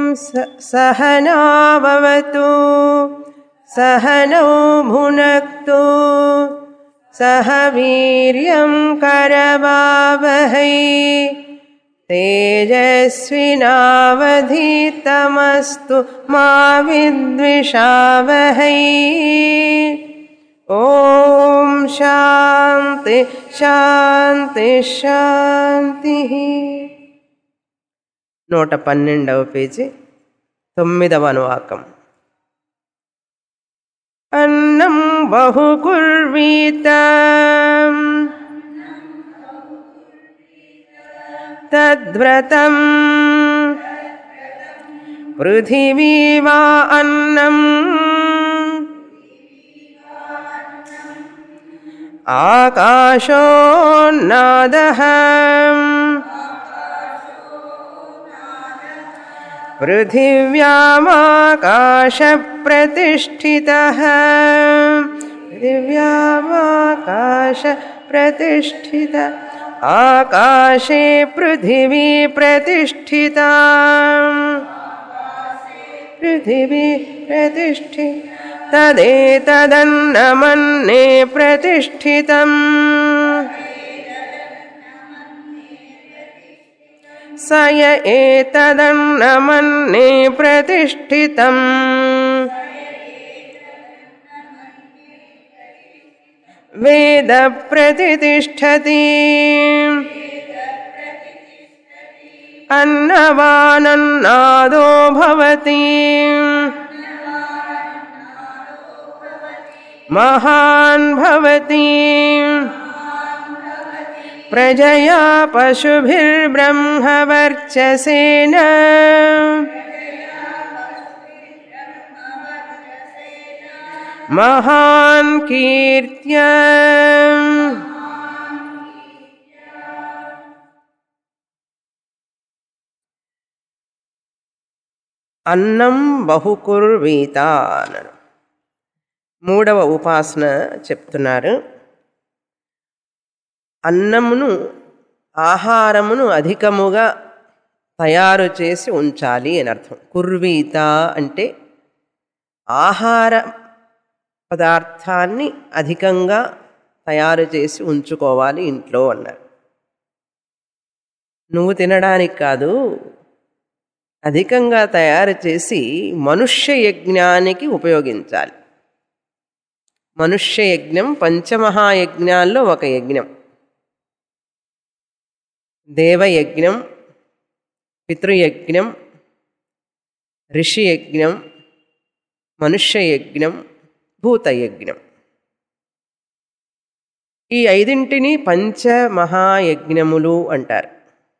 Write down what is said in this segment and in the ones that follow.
स- सहनाववतु सहनौ भुनक्तु सह वीर्यं करवावहै तेजस्विनावधीतमस्तु मा विद्विषावहै ॐ शान्ति శాంతి శాంతి నూట పన్నెండవ పేజీ తొమ్మిదవ అనువాకం అన్నం బహుకుర్వీత తద్వ్రతం పృథివీ వా అన్నం आकाशोन्नादः पृथिव्यामाकाशप्रतिष्ठितः पृथिव्यामाकाशप्रतिष्ठित आकाशे पृथिवी प्रतिष्ठिता पृथिवी प्रतिष्ठि तदेतदन्नमन्ये प्रतिष्ठितम् स य एतदन्नमन्ये प्रतिष्ठितम् वेदप्रतिष्ठति अन्नवानन्नादो भवति महान् भवति प्रजया पशुभिर्ब्रह्मवर्चसेन महान् कीर्त्य అన్నం బహుకుర్వీత అన్నాడు మూడవ ఉపాసన చెప్తున్నారు అన్నమును ఆహారమును అధికముగా తయారు చేసి ఉంచాలి అని అర్థం కుర్వీత అంటే ఆహార పదార్థాన్ని అధికంగా తయారు చేసి ఉంచుకోవాలి ఇంట్లో అన్నారు నువ్వు తినడానికి కాదు అధికంగా తయారు చేసి మనుష్య యజ్ఞానికి ఉపయోగించాలి మనుష్య యజ్ఞం పంచమహాయజ్ఞాల్లో ఒక యజ్ఞం దేవయజ్ఞం పితృయజ్ఞం ఋషియజ్ఞం మనుష్యయజ్ఞం భూతయజ్ఞం ఈ ఐదింటిని పంచమహాయజ్ఞములు అంటారు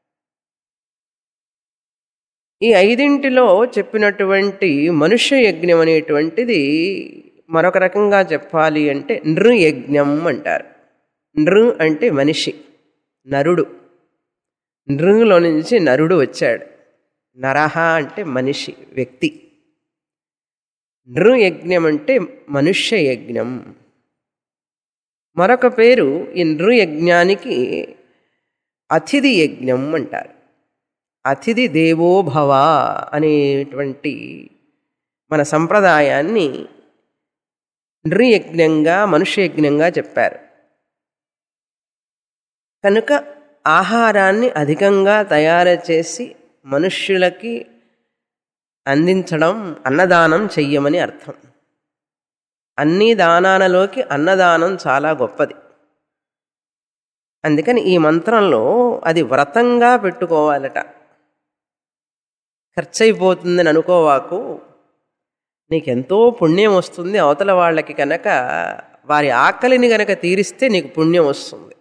ఈ ఐదింటిలో చెప్పినటువంటి మనుష్య యజ్ఞం అనేటువంటిది మరొక రకంగా చెప్పాలి అంటే నృయజ్ఞం అంటారు నృ అంటే మనిషి నరుడు నృలో నుంచి నరుడు వచ్చాడు నరహ అంటే మనిషి వ్యక్తి నృయజ్ఞం అంటే మనుష్య యజ్ఞం మరొక పేరు ఈ నృయజ్ఞానికి అతిథి యజ్ఞం అంటారు అతిథి దేవో భవ అనేటువంటి మన సంప్రదాయాన్ని నృయజ్ఞంగా మనుష్యయజ్ఞంగా చెప్పారు కనుక ఆహారాన్ని అధికంగా తయారు చేసి మనుష్యులకి అందించడం అన్నదానం చెయ్యమని అర్థం అన్ని దానాలలోకి అన్నదానం చాలా గొప్పది అందుకని ఈ మంత్రంలో అది వ్రతంగా పెట్టుకోవాలట ఖర్చయిపోతుందని అనుకోవాకు నీకెంతో పుణ్యం వస్తుంది అవతల వాళ్ళకి కనుక వారి ఆకలిని గనక తీరిస్తే నీకు పుణ్యం వస్తుంది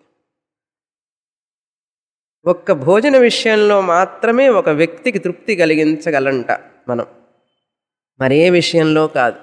ఒక్క భోజన విషయంలో మాత్రమే ఒక వ్యక్తికి తృప్తి కలిగించగలంట మనం మరే విషయంలో కాదు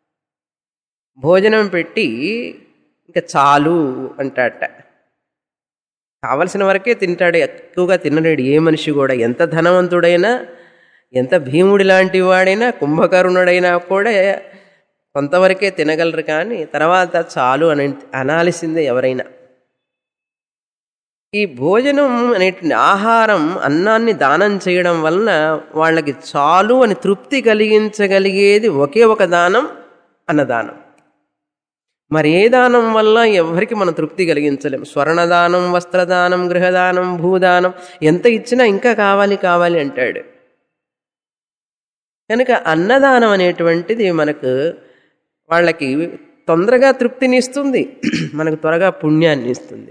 భోజనం పెట్టి ఇంకా చాలు అంటాట కావలసిన వరకే తింటాడు ఎక్కువగా తినలేడు ఏ మనిషి కూడా ఎంత ధనవంతుడైనా ఎంత భీముడి లాంటి వాడైనా కుంభకరుణుడైనా కూడా కొంతవరకే తినగలరు కానీ తర్వాత చాలు అని అనాల్సిందే ఎవరైనా ఈ భోజనం అనేటువంటి ఆహారం అన్నాన్ని దానం చేయడం వలన వాళ్ళకి చాలు అని తృప్తి కలిగించగలిగేది ఒకే ఒక దానం అన్నదానం మరి ఏ దానం వల్ల ఎవరికి మనం తృప్తి కలిగించలేం స్వర్ణదానం వస్త్రదానం గృహదానం భూదానం ఎంత ఇచ్చినా ఇంకా కావాలి కావాలి అంటాడు కనుక అన్నదానం అనేటువంటిది మనకు వాళ్ళకి తొందరగా తృప్తిని ఇస్తుంది మనకు త్వరగా పుణ్యాన్ని ఇస్తుంది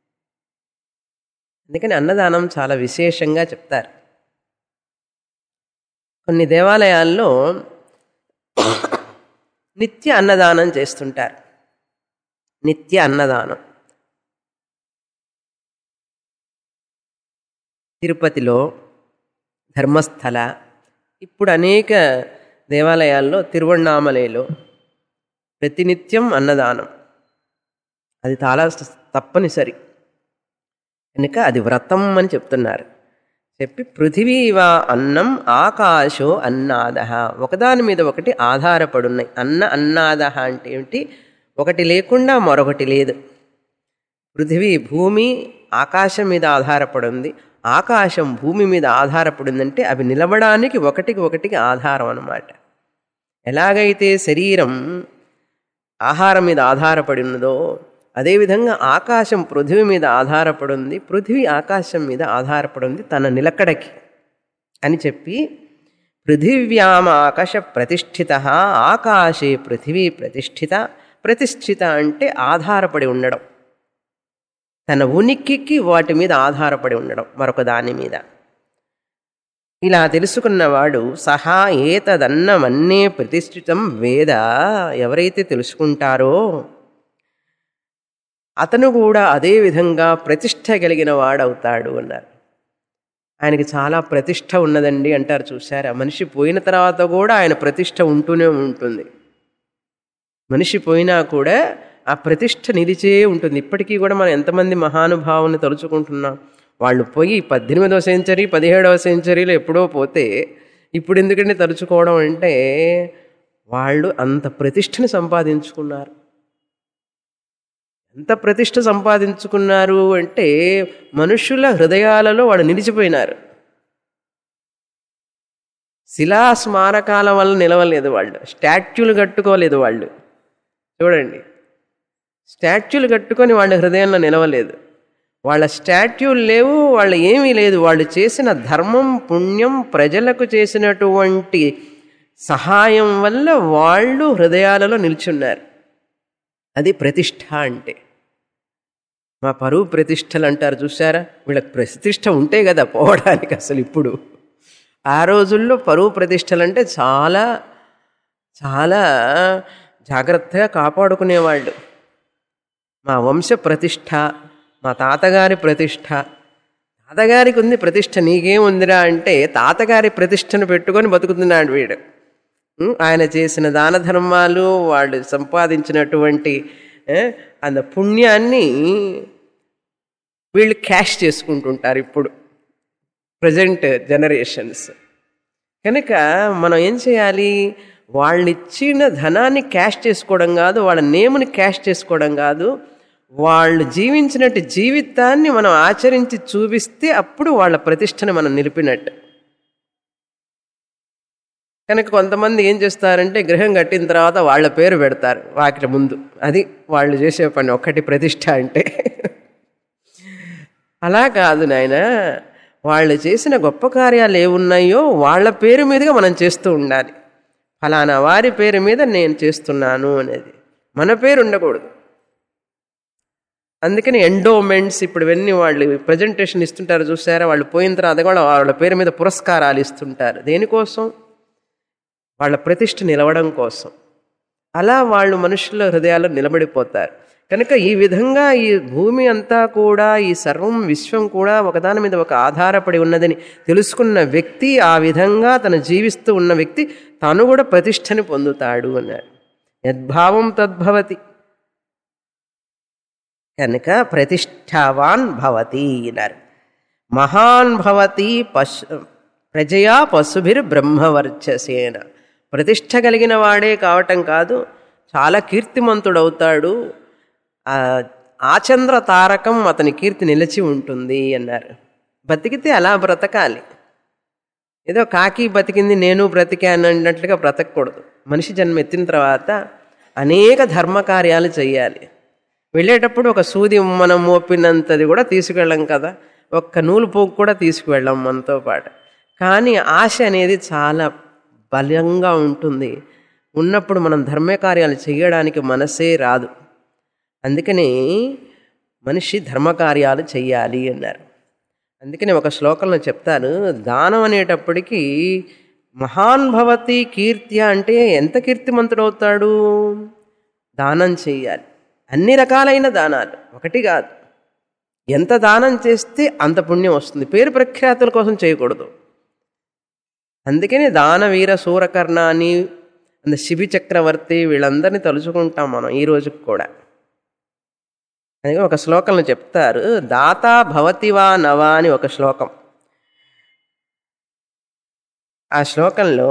అందుకని అన్నదానం చాలా విశేషంగా చెప్తారు కొన్ని దేవాలయాల్లో నిత్య అన్నదానం చేస్తుంటారు నిత్య అన్నదానం తిరుపతిలో ధర్మస్థల ఇప్పుడు అనేక దేవాలయాల్లో తిరువణ్ణామలలో ప్రతినిత్యం అన్నదానం అది చాలా తప్పనిసరి కనుక అది వ్రతం అని చెప్తున్నారు చెప్పి పృథివీవా అన్నం ఆకాశో అన్నాద ఒకదాని మీద ఒకటి ఆధారపడున్నాయి అన్న అన్నాద అంటే ఏమిటి ఒకటి లేకుండా మరొకటి లేదు పృథివీ భూమి ఆకాశం మీద ఆధారపడింది ఆకాశం భూమి మీద ఆధారపడిందంటే అవి నిలవడానికి ఒకటికి ఒకటికి ఆధారం అన్నమాట ఎలాగైతే శరీరం ఆహారం మీద ఆధారపడి ఉన్నదో అదేవిధంగా ఆకాశం పృథివీ మీద ఆధారపడి ఉంది పృథివీ ఆకాశం మీద ఆధారపడి ఉంది తన నిలకడకి అని చెప్పి పృథివ్యాం ఆకాశ ప్రతిష్ఠిత ఆకాశే పృథివీ ప్రతిష్ఠిత ప్రతిష్ఠిత అంటే ఆధారపడి ఉండడం తన ఉనికికి వాటి మీద ఆధారపడి ఉండడం మరొక దాని మీద ఇలా తెలుసుకున్నవాడు సహా ఏతదన్నమన్నే ప్రతిష్ఠితం వేద ఎవరైతే తెలుసుకుంటారో అతను కూడా అదే విధంగా ప్రతిష్ట కలిగిన వాడవుతాడు అన్నారు ఆయనకి చాలా ప్రతిష్ట ఉన్నదండి అంటారు చూసారా మనిషి పోయిన తర్వాత కూడా ఆయన ప్రతిష్ట ఉంటూనే ఉంటుంది మనిషి పోయినా కూడా ఆ ప్రతిష్ట నిలిచే ఉంటుంది ఇప్పటికీ కూడా మనం ఎంతమంది మహానుభావుని తలుచుకుంటున్నాం వాళ్ళు పోయి పద్దెనిమిదవ సెంచరీ పదిహేడవ సెంచరీలో ఎప్పుడో పోతే ఇప్పుడు ఎందుకంటే తలుచుకోవడం అంటే వాళ్ళు అంత ప్రతిష్టని సంపాదించుకున్నారు ఎంత ప్రతిష్ట సంపాదించుకున్నారు అంటే మనుషుల హృదయాలలో వాళ్ళు నిలిచిపోయినారు శిలా స్మారకాల వల్ల నిలవలేదు వాళ్ళు స్టాచ్యూలు కట్టుకోలేదు వాళ్ళు చూడండి స్టాచ్యూలు కట్టుకొని వాళ్ళ హృదయంలో నిలవలేదు వాళ్ళ స్టాట్యూలు లేవు వాళ్ళ ఏమీ లేదు వాళ్ళు చేసిన ధర్మం పుణ్యం ప్రజలకు చేసినటువంటి సహాయం వల్ల వాళ్ళు హృదయాలలో నిల్చున్నారు అది ప్రతిష్ట అంటే మా పరువు ప్రతిష్టలు అంటారు చూసారా వీళ్ళకి ప్రతిష్ట ఉంటే కదా పోవడానికి అసలు ఇప్పుడు ఆ రోజుల్లో పరువు ప్రతిష్టలు అంటే చాలా చాలా జాగ్రత్తగా కాపాడుకునేవాళ్ళు మా వంశ ప్రతిష్ట మా తాతగారి ప్రతిష్ట తాతగారికి ఉంది ప్రతిష్ట నీకేముందిరా అంటే తాతగారి ప్రతిష్టను పెట్టుకొని బతుకుతున్నాడు వీడు ఉం, ఆయన చేసిన దాన ధర్మాలు వాళ్ళు సంపాదించినటువంటి ఏ, అంత పుణ్యాన్ని వీళ్ళు క్యాష్ చేసుకుంటుంటారు ఇప్పుడు ప్రజెంట్ జనరేషన్స్ కనుక మనం ఏం చేయాలి వాళ్ళు ఇచ్చిన ధనాన్ని క్యాష్ చేసుకోవడం కాదు వాళ్ళ నేముని క్యాష్ చేసుకోవడం కాదు వాళ్ళు జీవించినట్టు జీవితాన్ని మనం ఆచరించి చూపిస్తే అప్పుడు వాళ్ళ ప్రతిష్టను మనం నిలిపినట్టు కనుక కొంతమంది ఏం చేస్తారంటే గృహం కట్టిన తర్వాత వాళ్ళ పేరు పెడతారు వాకిట ముందు అది వాళ్ళు చేసే పని ఒక్కటి ప్రతిష్ట అంటే అలా కాదు నాయన వాళ్ళు చేసిన గొప్ప కార్యాలు ఏమున్నాయో వాళ్ళ పేరు మీదుగా మనం చేస్తూ ఉండాలి ఫలానా వారి పేరు మీద నేను చేస్తున్నాను అనేది మన పేరు ఉండకూడదు అందుకని ఎండోమెంట్స్ ఇప్పుడు ఇవన్నీ వాళ్ళు ప్రజెంటేషన్ ఇస్తుంటారు చూసారా వాళ్ళు పోయిన తర్వాత కూడా వాళ్ళ పేరు మీద పురస్కారాలు ఇస్తుంటారు దేనికోసం వాళ్ళ ప్రతిష్ట నిలవడం కోసం అలా వాళ్ళు మనుషుల హృదయాల్లో నిలబడిపోతారు కనుక ఈ విధంగా ఈ భూమి అంతా కూడా ఈ సర్వం విశ్వం కూడా ఒకదాని మీద ఒక ఆధారపడి ఉన్నదని తెలుసుకున్న వ్యక్తి ఆ విధంగా తను జీవిస్తూ ఉన్న వ్యక్తి తను కూడా ప్రతిష్టని పొందుతాడు అన్నారు యద్భావం తద్భవతి కనుక ప్రతిష్టావాన్ భవతి అన్నారు మహాన్ భవతి పశు ప్రజయా పశుభిర్ బ్రహ్మవర్చసేన ప్రతిష్ట కలిగిన వాడే కావటం కాదు చాలా కీర్తిమంతుడవుతాడు ఆ ఆచంద్ర తారకం అతని కీర్తి నిలిచి ఉంటుంది అన్నారు బతికితే అలా బ్రతకాలి ఏదో కాకి బతికింది నేను బ్రతికాను అన్నట్లుగా బ్రతకూడదు మనిషి జన్మ ఎత్తిన తర్వాత అనేక ధర్మ కార్యాలు చేయాలి వెళ్ళేటప్పుడు ఒక సూది మనం మోపినంతది కూడా తీసుకెళ్ళం కదా ఒక్క నూలు పోగు కూడా తీసుకువెళ్ళాం మనతో పాటు కానీ ఆశ అనేది చాలా బలంగా ఉంటుంది ఉన్నప్పుడు మనం ధర్మకార్యాలు చేయడానికి మనసే రాదు అందుకని మనిషి ధర్మకార్యాలు చెయ్యాలి అన్నారు అందుకని ఒక శ్లోకంలో చెప్తాను దానం అనేటప్పటికీ మహాన్ భవతి కీర్త్య అంటే ఎంత కీర్తిమంతుడవుతాడు దానం చేయాలి అన్ని రకాలైన దానాలు ఒకటి కాదు ఎంత దానం చేస్తే అంత పుణ్యం వస్తుంది పేరు ప్రఖ్యాతుల కోసం చేయకూడదు అందుకని దానవీర సూరకర్ణ అని అంత శిబి చక్రవర్తి వీళ్ళందరినీ తలుచుకుంటాం మనం ఈ రోజుకి కూడా అందుకే ఒక శ్లోకంలో చెప్తారు దాత భవతివా నవా అని ఒక శ్లోకం ఆ శ్లోకంలో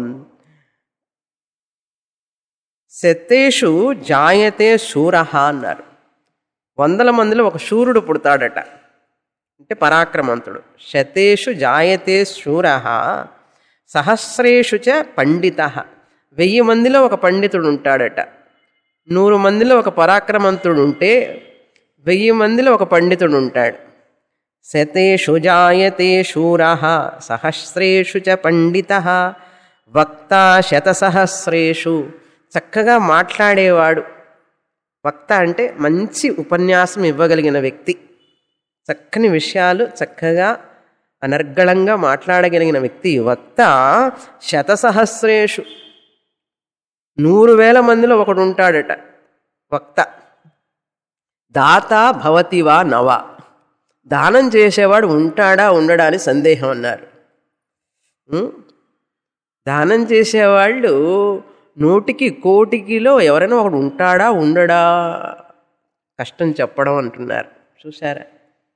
శతేషు జాయతే శూరహ అన్నారు వందల మందిలో ఒక శూరుడు పుడతాడట అంటే పరాక్రమంతుడు శతేషు జాయతే శూర సహస్రేషు చ పండిత వెయ్యి మందిలో ఒక పండితుడు ఉంటాడట నూరు మందిలో ఒక పరాక్రమంతుడు ఉంటే వెయ్యి మందిలో ఒక పండితుడు ఉంటాడు శతేషు జాయతే శూర సహస్రేషు చ పండిత వక్త శతసహస్రేషు చక్కగా మాట్లాడేవాడు వక్త అంటే మంచి ఉపన్యాసం ఇవ్వగలిగిన వ్యక్తి చక్కని విషయాలు చక్కగా అనర్గళంగా మాట్లాడగలిగిన వ్యక్తి వక్త శతసహస్రేషు నూరు వేల మందిలో ఒకడు ఉంటాడట వక్త దాత భవతివా నవ దానం చేసేవాడు ఉంటాడా ఉండడా అని సందేహం అన్నారు ఉం? దానం చేసేవాళ్ళు నూటికి కోటికిలో ఎవరైనా ఒకడు ఉంటాడా ఉండడా కష్టం చెప్పడం అంటున్నారు చూసారా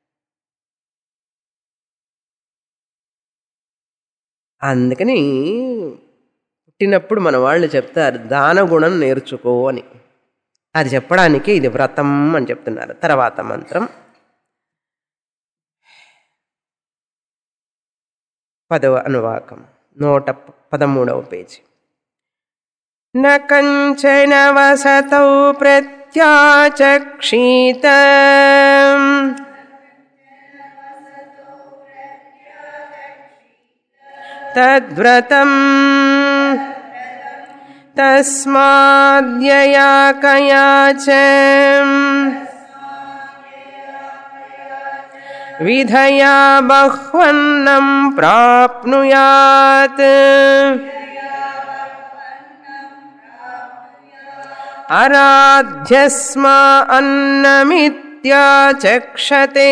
అందుకని పుట్టినప్పుడు మన వాళ్ళు చెప్తారు దాన గుణం నేర్చుకో అని అది చెప్పడానికి ఇది వ్రతం అని చెప్తున్నారు తర్వాత మంత్రం పదవ అనువాకం నూట పదమూడవ పేజీ न कञ्चन वसतौ प्रत्याचक्षीत तद्व्रतम् तस्माद्यया कया च विधया बह्वन्नं प्राप्नुयात् अराध्यस्मा अन्नमित्याचक्षते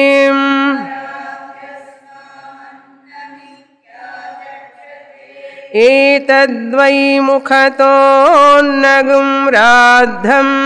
एतद्वै मुखतोन्नगुं राद्धम्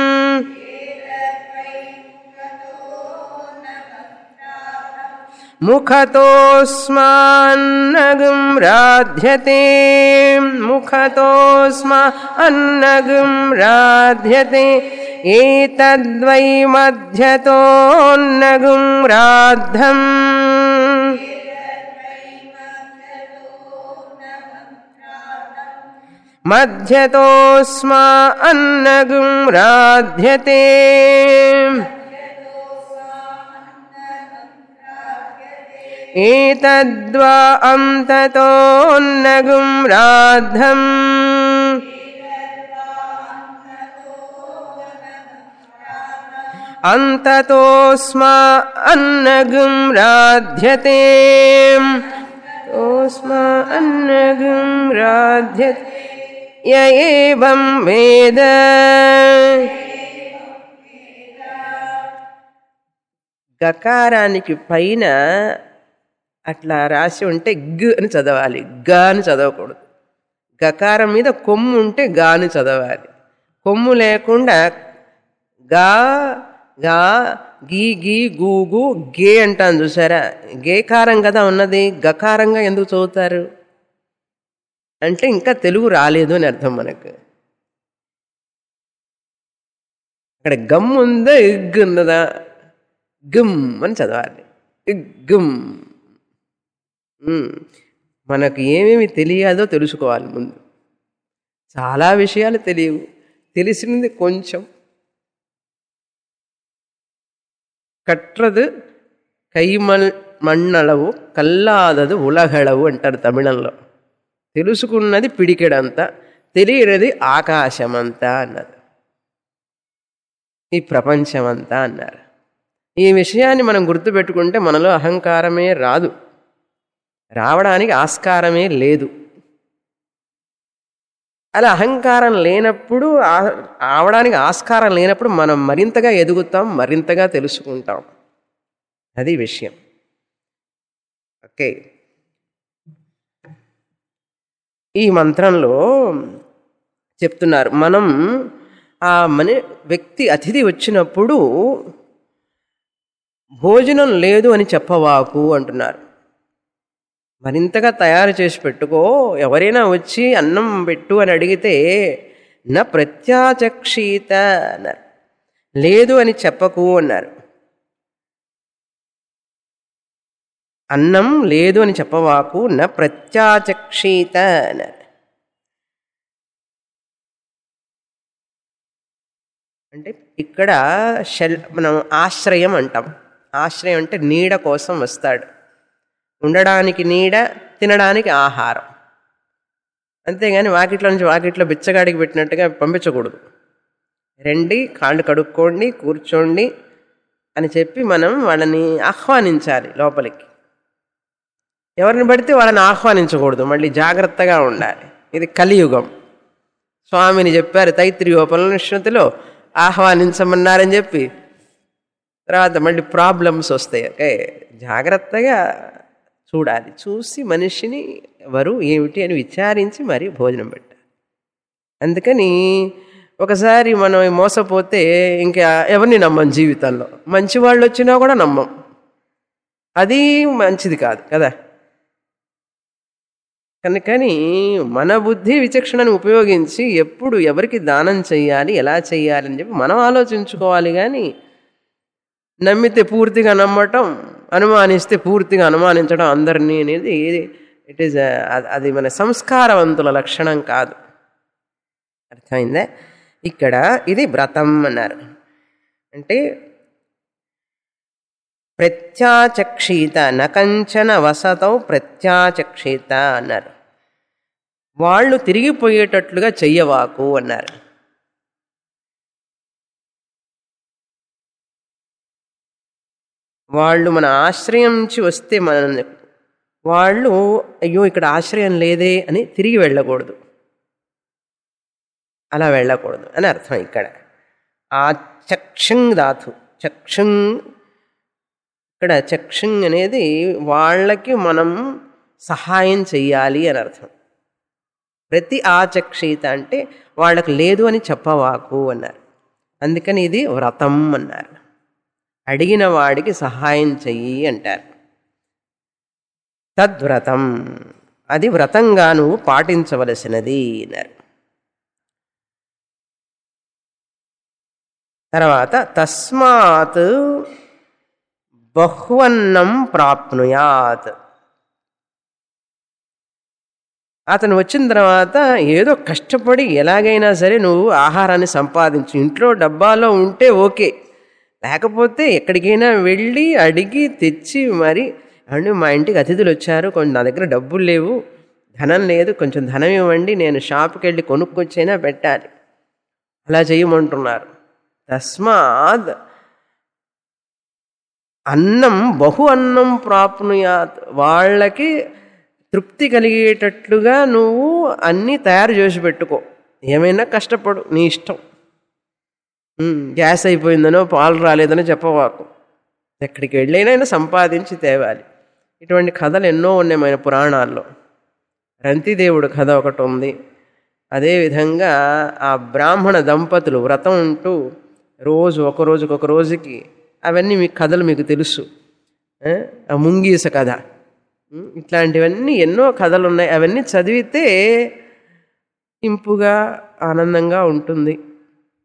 मुखतोऽस्मान्नगुं राध्यते मुखतोऽस्मा अन्नगुं राध्यते एतद्वै मध्यतोऽन्नगुं राद्धम् मध्यतोऽस्मा अन्नगुं राध्यते एतद्वा अन्ततोऽन्नगुं राद्धम् अन्ततोऽस्मा अन्नगुं राध्यते ओस्मा अन्नगुं राध्यते य एवं वेद గకారానికి పైన అట్లా రాసి ఉంటే గ్ అని చదవాలి గ అని చదవకూడదు గకారం మీద కొమ్ము ఉంటే గా అని చదవాలి కొమ్ము లేకుండా గా గా గీ గీ గూ గు గే అంటాను చూసారా గేకారం కదా ఉన్నది గకారంగా ఎందుకు చదువుతారు అంటే ఇంకా తెలుగు రాలేదు అని అర్థం మనకు అక్కడ గమ్ ఉందా ఇగ్ ఉన్నదా గమ్ అని చదవాలి ఇగ్గమ్ ఉమ్. మనకు ఏమేమి తెలియదో తెలుసుకోవాలి ముందు చాలా విషయాలు తెలియవు తెలిసినది కొంచెం కట్రదు కైమల్ మಣ್ಣళవు కల్లాదదు ఉలగళవు అంటారు తమిళంలో తెలుసుకున్నది పిడికెడంతా తెలియనిది ఆకాశమంతా అన్నారు ఈ ప్రపంచమంతా అన్నారు ఈ విషయాన్ని మనం గుర్తుపెట్టుకుంటే మనలో అహంకారమే రాదు రావడానికి ఆస్కారమే లేదు అలా అహంకారం లేనప్పుడు ఆ- రావడానికి ఆస్కారం లేనప్పుడు మనం మరింతగా ఎదుగుతాం మరింతగా తెలుసుకుంటాం అది విషయం ఓకే ఈ మంత్రంలో చెప్తున్నారు మనం ఆ మన వ్యక్తి అతిథి వచ్చినప్పుడు భోజనం లేదు అని చెప్పవాకు అంటున్నారు మరింతగా తయారు చేసి పెట్టుకో ఎవరైనా వచ్చి అన్నం పెట్టు అని అడిగితే నా ప్రత్యాచక్షీత అన్నారు లేదు అని చెప్పకు అన్నారు అన్నం లేదు అని చెప్పవాకు నా ప్రత్యాచక్షీత అన్నారు అంటే ఇక్కడ షెల్ మనం ఆశ్రయం అంటాం ఆశ్రయం అంటే నీడ కోసం వస్తాడు ఉండడానికి నీడ తినడానికి ఆహారం అంతేగాని వాకిట్లో నుంచి వాకిట్లో బిచ్చగాడికి పెట్టినట్టుగా పంపించకూడదు రండి కాళ్ళు కడుక్కోండి కూర్చోండి అని చెప్పి మనం వాళ్ళని ఆహ్వానించాలి లోపలికి ఎవరిని పడితే వాళ్ళని ఆహ్వానించకూడదు మళ్ళీ జాగ్రత్తగా ఉండాలి ఇది కలియుగం స్వామిని చెప్పారు తైత్రియోపనిషత్తులో ఆహ్వానించమన్నారని చెప్పి తర్వాత మళ్ళీ ప్రాబ్లమ్స్ వస్తాయి ఓకే జాగ్రత్తగా చూడాలి చూసి మనిషిని ఎవరు ఏమిటి అని విచారించి మరి భోజనం పెట్టాలి అందుకని ఒకసారి మనం మోసపోతే ఇంకా ఎవరిని నమ్మం జీవితంలో మంచి వాళ్ళు వచ్చినా కూడా నమ్మం అది మంచిది కాదు కదా కనుకని మన బుద్ధి విచక్షణను ఉపయోగించి ఎప్పుడు ఎవరికి దానం చెయ్యాలి ఎలా చెయ్యాలి అని చెప్పి మనం ఆలోచించుకోవాలి కానీ నమ్మితే పూర్తిగా నమ్మటం అనుమానిస్తే పూర్తిగా అనుమానించడం అందరినీ అనేది ఇట్ ఈజ్ అది మన సంస్కారవంతుల లక్షణం కాదు అర్థమైందా ఇక్కడ ఇది వ్రతం అన్నారు అంటే ప్రత్యాచక్షీత నకంచన వసతౌ ప్రత్యాచక్షీత అన్నారు వాళ్ళు తిరిగిపోయేటట్లుగా చెయ్యవాకు అన్నారు వాళ్ళు మన ఆశ్రయం నుంచి వస్తే మన వాళ్ళు అయ్యో ఇక్కడ ఆశ్రయం లేదే అని తిరిగి వెళ్ళకూడదు అలా వెళ్ళకూడదు అని అర్థం ఇక్కడ ఆ చక్షంగ్ ధాతు చక్షంగ్ ఇక్కడ చక్షంగ్ అనేది వాళ్ళకి మనం సహాయం చెయ్యాలి అని అర్థం ప్రతి ఆచక్షీత అంటే వాళ్ళకి లేదు అని చెప్పవాకు అన్నారు అందుకని ఇది వ్రతం అన్నారు అడిగిన వాడికి సహాయం చెయ్యి అంటారు తద్వ్రతం అది వ్రతంగా నువ్వు పాటించవలసినది అన్నారు తర్వాత తస్మాత్ బహ్వన్నం ప్రాప్నుయాత్ అతను వచ్చిన తర్వాత ఏదో కష్టపడి ఎలాగైనా సరే నువ్వు ఆహారాన్ని సంపాదించు ఇంట్లో డబ్బాలో ఉంటే ఓకే లేకపోతే ఎక్కడికైనా వెళ్ళి అడిగి తెచ్చి మరి అండి మా ఇంటికి అతిథులు వచ్చారు కొంచెం నా దగ్గర డబ్బులు లేవు ధనం లేదు కొంచెం ధనం ఇవ్వండి నేను షాప్కి వెళ్ళి కొనుక్కొచ్చైనా పెట్టాలి అలా చేయమంటున్నారు తస్మాత్ అన్నం బహు అన్నం ప్రాప్నుయాత్ వాళ్ళకి తృప్తి కలిగేటట్లుగా నువ్వు అన్నీ తయారు చేసి పెట్టుకో ఏమైనా కష్టపడు నీ ఇష్టం ఉమ్, గ్యాస్ అయిపోయిందనో పాలు రాలేదనో చెప్పవాకు ఎక్కడికి వెళ్ళైనా సంపాదించి తేవాలి ఇటువంటి కథలు ఎన్నో ఉన్నాయి మన పురాణాల్లో రంతిదేవుడు కథ ఒకటి ఉంది అదేవిధంగా ఆ బ్రాహ్మణ దంపతులు వ్రతం ఉంటూ రోజు ఒక రోజుకి ఒక రోజుకి అవన్నీ మీకు కథలు మీకు తెలుసు ఆ? ఆ ముంగీస కథ ఉం? ఇట్లాంటివన్నీ ఎన్నో కథలు ఉన్నాయి అవన్నీ చదివితే ఇంపుగా ఆనందంగా ఉంటుంది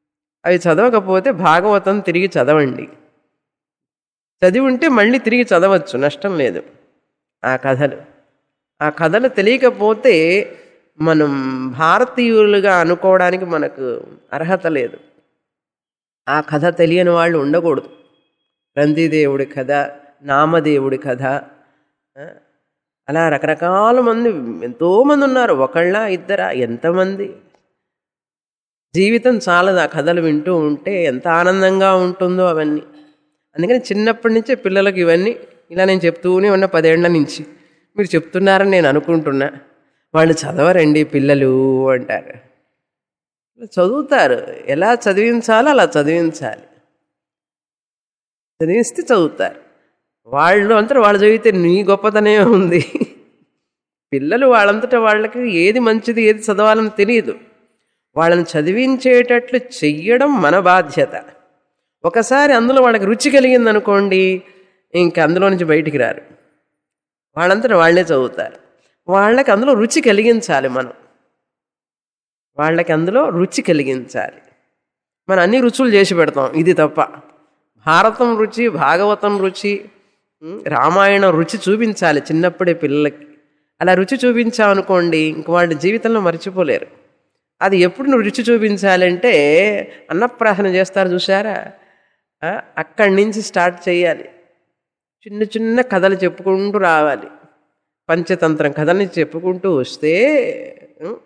అవి చదవకపోతే భాగవతం తిరిగి చదవండి చదివి ఉంటే మళ్ళీ తిరిగి చదవచ్చు నష్టం లేదు ఆ కథలు ఆ కథలు తెలియకపోతే మనం భారతీయులుగా అనుకోవడానికి మనకు అర్హత లేదు ఆ కథ తెలియని వాళ్ళు ఉండకూడదు రంతిదేవుడి కథ నామదేవుడి కథ ఆ, అలా రకరకాల మంది ఎంతోమంది ఉన్నారు ఒకళ్ళ ఇద్దరా ఎంతమంది జీవితం చాలదు ఆ కథలు వింటూ ఉంటే ఎంత ఆనందంగా ఉంటుందో అవన్నీ అందుకని చిన్నప్పటి నుంచే పిల్లలకు ఇవన్నీ ఇలా నేను చెప్తూనే ఉన్న పదేళ్ల నుంచి మీరు చెప్తున్నారని నేను అనుకుంటున్నా వాళ్ళు చదవరండి పిల్లలు అంటారు చదువుతారు ఎలా చదివించాలో అలా చదివించాలి చదివిస్తే చదువుతారు వాళ్ళు అంతా వాళ్ళు చదివితే నీ గొప్పతనే ఉంది పిల్లలు వాళ్ళంతటా వాళ్ళకి ఏది మంచిది ఏది చదవాలని తెలియదు వాళ్ళని చదివించేటట్లు చెయ్యడం మన బాధ్యత ఒకసారి అందులో వాళ్ళకి రుచి కలిగింది అనుకోండి ఇంక అందులో నుంచి బయటికి రారు వాళ్ళంతటా వాళ్ళే చదువుతారు వాళ్ళకి అందులో రుచి కలిగించాలి మనం వాళ్ళకి అందులో రుచి కలిగించాలి మనం అన్ని రుచులు చేసి పెడతాం ఇది తప్ప భారతం రుచి భాగవతం రుచి ఉమ్, రామాయణం రుచి చూపించాలి చిన్నప్పుడే పిల్లలకి అలా రుచి చూపించామనుకోండి ఇంక వాళ్ళ జీవితంలో మర్చిపోలేరు అది ఎప్పుడు నువ్వు రుచి చూపించాలంటే అన్నప్రాసన చేస్తారు చూసారా ఆ, అక్కడి నుంచి స్టార్ట్ చేయాలి చిన్న చిన్న కథలు చెప్పుకుంటూ రావాలి పంచతంత్రం కథల్ని చెప్పుకుంటూ వస్తే ఉమ్,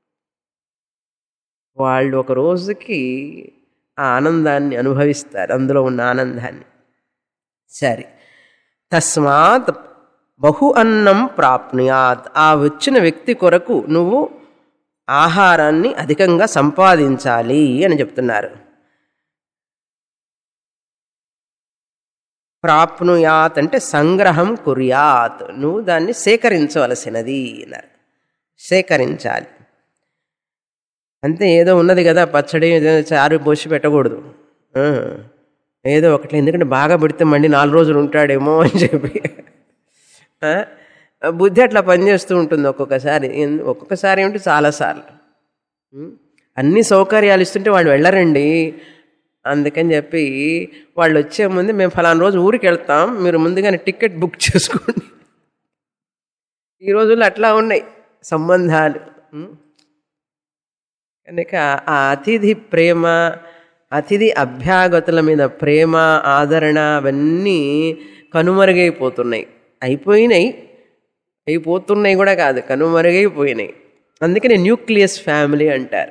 వాళ్ళు ఒక రోజుకి ఆ ఆనందాన్ని అనుభవిస్తారు అందులో ఉన్న ఆనందాన్ని సరే తస్మాత్ బహు అన్నం ప్రాప్నుయాత్ ఆ వచ్చిన వ్యక్తి కొరకు నువ్వు ఆహారాన్ని అధికంగా సంపాదించాలి అని చెప్తున్నారు ప్రాప్నుయాత్ అంటే సంగ్రహం కుర్యాత్ నువ్వు దాన్ని సేకరించవలసినది అన్నారు సేకరించాలి అంతే ఏదో ఉన్నది కదా పచ్చడి ఏదో చారు పోసి పెట్టకూడదు ఆ, ఏదో ఒకటి ఎందుకంటే బాగా పెడితే మళ్ళీ నాలుగు రోజులు ఉంటాడేమో అని చెప్పి ఆ, బుద్ధి అట్లా పనిచేస్తూ ఉంటుంది ఒక్కొక్కసారి ఎన్- ఒక్కొక్కసారి ఏమిటి చాలాసార్లు ఉం? అన్ని సౌకర్యాలు ఇస్తుంటే వాళ్ళు వెళ్ళరండి అందుకని చెప్పి వాళ్ళు వచ్చే ముందు మేము ఫలానా రోజు ఊరికి వెళ్తాం మీరు ముందుగానే టికెట్ బుక్ చేసుకోండి ఈ రోజుల్లో అట్లా ఉన్నాయి సంబంధాలు ఉం? కనుక ఆ అతిథి ప్రేమ అతిథి అభ్యాగతుల మీద ప్రేమ ఆదరణ అవన్నీ కనుమరుగైపోతున్నాయి అయిపోయినాయి అయిపోతున్నాయి కూడా కాదు కనుమరుగైపోయినాయి అందుకని న్యూక్లియస్ ఫ్యామిలీ అంటారు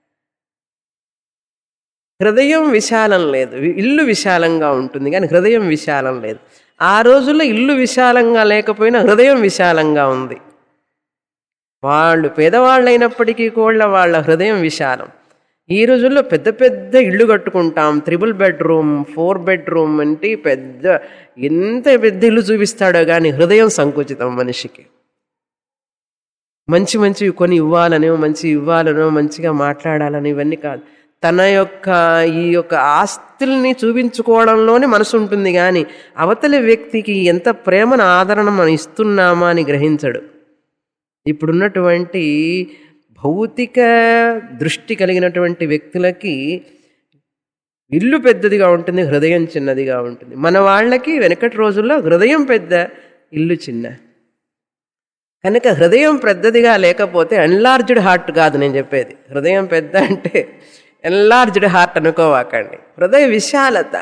హృదయం విశాలం లేదు ఇల్లు విశాలంగా ఉంటుంది కానీ హృదయం విశాలం లేదు ఆ రోజుల్లో ఇల్లు విశాలంగా లేకపోయినా హృదయం విశాలంగా ఉంది వాళ్ళు పేదవాళ్ళైనప్పటికీ కూడా వాళ్ళ హృదయం విశాలం ఈ రోజుల్లో పెద్ద పెద్ద ఇళ్ళు కట్టుకుంటాం త్రిబుల్ బెడ్రూమ్ ఫోర్ బెడ్రూమ్ అంటే పెద్ద ఎంత పెద్ద ఇల్లు చూపిస్తాడో కానీ హృదయం సంకుచితం మనిషికి మంచి మంచివి కొని ఇవ్వాలనో మంచి ఇవ్వాలనో మంచిగా మాట్లాడాలని ఇవన్నీ కాదు తన యొక్క ఈ యొక్క ఆస్తుల్ని చూపించుకోవడంలోనే మనసు ఉంటుంది కానీ అవతలి వ్యక్తికి ఎంత ప్రేమను ఆదరణ మనం ఇస్తున్నామా అని గ్రహించడు ఇప్పుడున్నటువంటి భౌతిక దృష్టి కలిగినటువంటి వ్యక్తులకి ఇల్లు పెద్దదిగా ఉంటుంది హృదయం చిన్నదిగా ఉంటుంది మన వాళ్ళకి వెనకటి రోజుల్లో హృదయం పెద్ద ఇల్లు చిన్న కనుక హృదయం పెద్దదిగా లేకపోతే ఎన్లార్జ్డ్ హార్ట్ కాదు నేను చెప్పేది హృదయం పెద్ద అంటే ఎన్లార్జ్డ్ హార్ట్ అనుకోవాకండి హృదయ విశాలత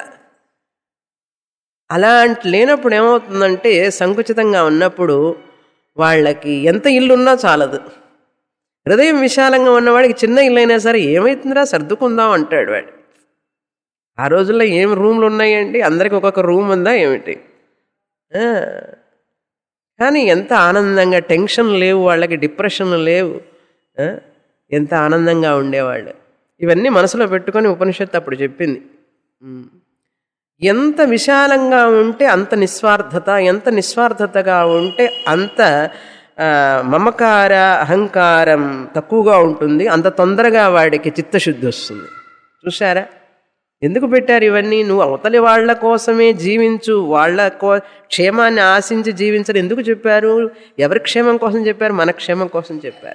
అలాంటి లేనప్పుడు ఏమవుతుందంటే సంకుచితంగా ఉన్నప్పుడు వాళ్ళకి ఎంత ఇల్లు ఉన్నా చాలదు హృదయం విశాలంగా ఉన్నవాడికి చిన్న ఇల్లు అయినా సరే ఏమవుతుందిరా సర్దుకుందాం అంటాడు వాడు ఆ రోజుల్లో ఏం రూమ్లు ఉన్నాయండి అందరికి ఒక్కొక్క రూమ్ ఉందా ఏమిటి ఆ. కానీ ఎంత ఆనందంగా టెన్షన్ లేవు వాళ్ళకి డిప్రెషన్ లేవు ఆ? ఎంత ఆనందంగా ఉండేవాళ్ళు ఇవన్నీ మనసులో పెట్టుకొని ఉపనిషత్తు అప్పుడు చెప్పింది ఉమ్. ఎంత విశాలంగా ఉంటే అంత నిస్వార్థత ఎంత నిస్వార్థతగా ఉంటే అంత ఆ, మమకార అహంకారం తక్కువగా ఉంటుంది అంత తొందరగా వాడికి చిత్తశుద్ధి వస్తుంది చూసారా ఎందుకు పెట్టారు ఇవన్నీ నువ్వు అవతలి వాళ్ళ కోసమే జీవించు వాళ్ళ కో క్షేమాన్ని ఆశించి జీవించని ఎందుకు చెప్పారు ఎవరి క్షేమం కోసం చెప్పారు మన క్షేమం కోసం చెప్పారు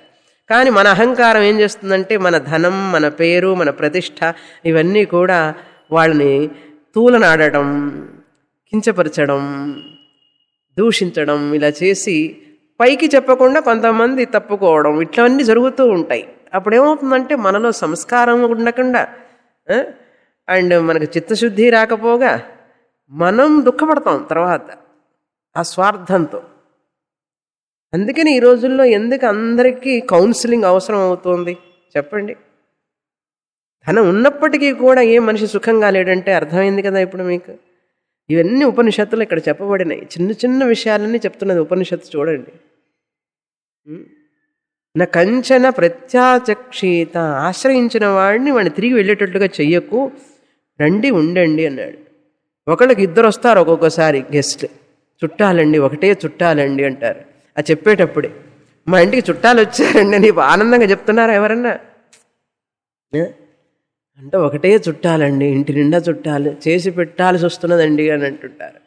కానీ మన అహంకారం ఏం చేస్తుందంటే మన ధనం మన పేరు మన ప్రతిష్ట ఇవన్నీ కూడా వాళ్ళని తూలనాడటం కించపరచడం దూషించడం ఇలా చేసి పైకి చెప్పకుండా కొంతమంది తప్పుకోవడం ఇట్లన్నీ జరుగుతూ ఉంటాయి అప్పుడు ఏమవుతుందంటే మనలో సంస్కారం ఉండకుండా ఆ, అండ్ మనకు చిత్తశుద్ధి రాకపోగా మనం దుఃఖపడతాం తర్వాత ఆ స్వార్థంతో అందుకని ఈ రోజుల్లో ఎందుకు అందరికీ కౌన్సిలింగ్ అవసరం అవుతుంది చెప్పండి ధనం ఉన్నప్పటికీ కూడా ఏ మనిషి సుఖంగా లేడంటే అర్థమైంది కదా ఇప్పుడు మీకు ఇవన్నీ ఉపనిషత్తులు ఇక్కడ చెప్పబడినాయి చిన్న చిన్న విషయాలన్నీ చెప్తున్నది ఉపనిషత్తు చూడండి ఉం? నా కంచన ప్రత్యాచక్షీత ఆశ్రయించిన వాడిని వాడిని తిరిగి వెళ్ళేటట్లుగా చెయ్యకు రండి ఉండండి అన్నాడు ఒకళ్ళకి ఇద్దరు వస్తారు ఒక్కొక్కసారి గెస్ట్ చుట్టాలండి ఒకటే చుట్టాలండి అంటారు ఆ చెప్పేటప్పుడే మా ఇంటికి చుట్టాలు వచ్చారండి అని ఆనందంగా చెప్తున్నారా ఎవరన్నా ఏ? అంటే ఒకటే చుట్టాలండి ఇంటి నిండా చుట్టాలు చేసి పెట్టాల్సి వస్తున్నదండి అని అంటుంటారు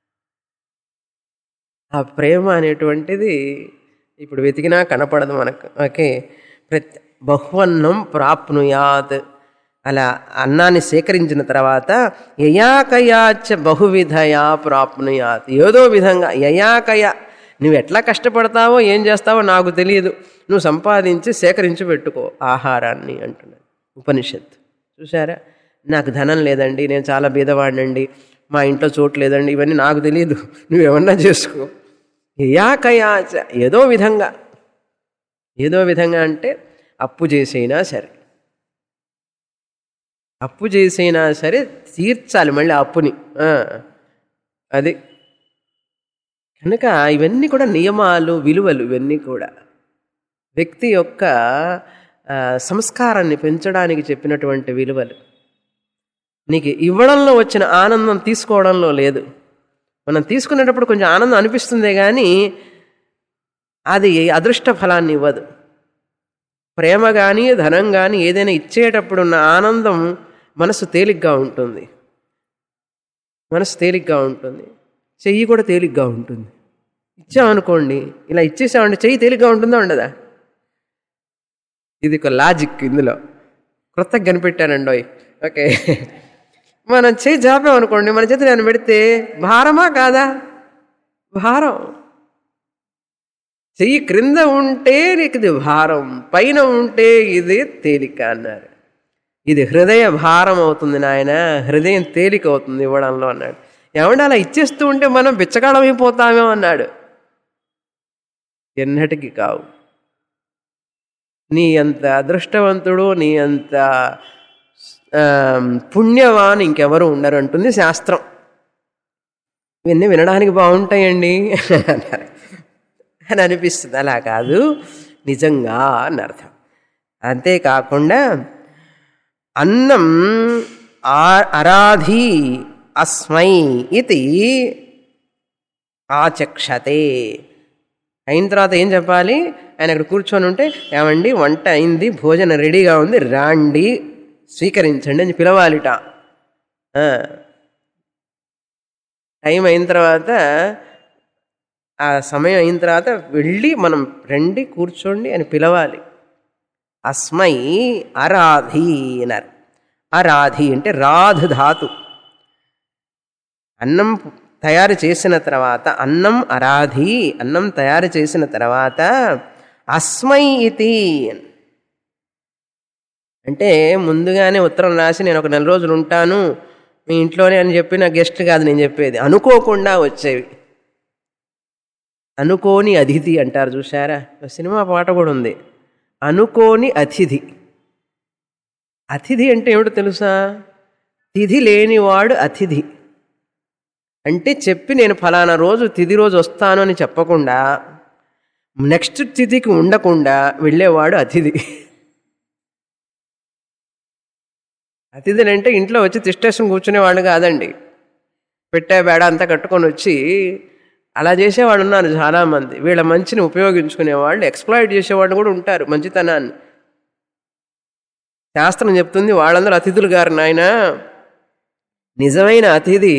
ఆ ప్రేమ అనేటువంటిది ఇప్పుడు వెతికినా కనపడదు మనకు ఓకే ప్రతి బహువన్నం ప్రాప్నుయాత్ అలా అన్నాన్ని సేకరించిన తర్వాత యయాకయాచ బహువిధయా ప్రాప్నుయాత్ ఏదో విధంగా యయాకయ నువ్వు ఎట్లా కష్టపడతావో ఏం చేస్తావో నాకు తెలియదు నువ్వు సంపాదించి సేకరించి పెట్టుకో ఆహారాన్ని అంటున్నాడు ఉపనిషత్తు చూసారా నాకు ధనం లేదండి నేను చాలా బీదవాడినండి మా ఇంట్లో చోటు లేదండి ఇవన్నీ నాకు తెలియదు నువ్వేమన్నా చేసుకో యాకయాచ ఏదో విధంగా ఏదో విధంగా అంటే అప్పు చేసైనా సరే అప్పు చేసైనా సరే తీర్చాలి మళ్ళీ ఆ అప్పుని ఆ, అది కనుక ఇవన్నీ కూడా నియమాలు విలువలు ఇవన్నీ కూడా వ్యక్తి యొక్క ఆ, సంస్కారాన్ని పెంచడానికి చెప్పినటువంటి విలువలు నీకు ఇవ్వడంలో వచ్చిన ఆనందం తీసుకోవడంలో లేదు మనం తీసుకునేటప్పుడు కొంచెం ఆనందం అనిపిస్తుందే కానీ అది అదృష్ట ఫలాన్ని ఇవ్వదు ప్రేమ కానీ ధనం కానీ ఏదైనా ఇచ్చేటప్పుడు ఉన్న ఆనందం మనసు తేలిగ్గా ఉంటుంది మనసు తేలిగ్గా ఉంటుంది చెయ్యి కూడా తేలిగ్గా ఉంటుంది ఇచ్చామనుకోండి ఇలా ఇచ్చేసామంటే చెయ్యి తేలిగ్గా ఉంటుందా ఉండదా ఇది ఒక లాజిక్ ఇందులో క్రొత్తగా కనిపెట్టానండి ఓకే మనం చేయి జాపామనుకోండి మన చేతి నేను పెడితే భారమా కాదా భారం చెయ్యి క్రింద ఉంటే నీకు ఇది భారం పైన ఉంటే ఇది తేలిక అన్నారు ఇది హృదయ భారం అవుతుంది నాయన హృదయం తేలిక అవుతుంది ఇవ్వడంలో అన్నాడు ఏమంటే అలా ఇచ్చేస్తూ ఉంటే మనం బిచ్చకాడమైపోతామేమో అన్నాడు ఎన్నటికి కావు నీ అంత అదృష్టవంతుడు నీ అంత ఆ, పుణ్యవాన్ ఇంకెవరు ఉండరు అంటుంది శాస్త్రం ఇవన్నీ వినడానికి బాగుంటాయండి అన్నారు అని అనిపిస్తుంది అలా కాదు నిజంగా అని అర్థం అంతేకాకుండా అన్నం ఆ- అరాధి అస్మై ఇది ఆచక్షతే అయిన తర్వాత ఏం చెప్పాలి ఆయన అక్కడ కూర్చొని ఉంటే ఏమండి వంట అయింది భోజనం రెడీగా ఉంది రాండి స్వీకరించండి అని పిలవాలిట ఆ. టైం అయిన తర్వాత ఆ సమయం అయిన తర్వాత వెళ్ళి మనం రండి కూర్చోండి అని పిలవాలి అస్మై అరాధి అన్నారు అరాధి అంటే రాధు ధాతు అన్నం తయారు చేసిన తర్వాత అన్నం అరాధి అన్నం తయారు చేసిన తర్వాత అస్మై ఇది అంటే ముందుగానే ఉత్తరం రాసి నేను ఒక నెల రోజులు ఉంటాను మీ ఇంట్లోనే అని చెప్పి నా గెస్ట్ కాదు నేను చెప్పేది అనుకోకుండా వచ్చేవి అనుకోని అతిథి అంటారు చూసారా ఒక సినిమా పాట కూడా ఉంది అనుకోని అతిథి అతిథి అంటే ఏమిటో తెలుసా తిథి లేనివాడు అతిథి అంటే చెప్పి నేను ఫలానా రోజు తిథి రోజు వస్తాను అని చెప్పకుండా నెక్స్ట్ తిథికి ఉండకుండా వెళ్ళేవాడు అతిథి అతిథులు అంటే ఇంట్లో వచ్చి తిష్టేసుకుని కూర్చునేవాళ్ళు కాదండి పెట్టే బేడ అంతా కట్టుకొని వచ్చి అలా చేసేవాళ్ళు ఉన్నారు చాలామంది వీళ్ళ మంచిని ఉపయోగించుకునేవాళ్ళు ఎక్స్ప్లాయిట్ చేసేవాళ్ళు కూడా ఉంటారు మంచితనాన్ని శాస్త్రం చెప్తుంది వాళ్ళందరూ అతిథులు గారు నాయన నిజమైన అతిథి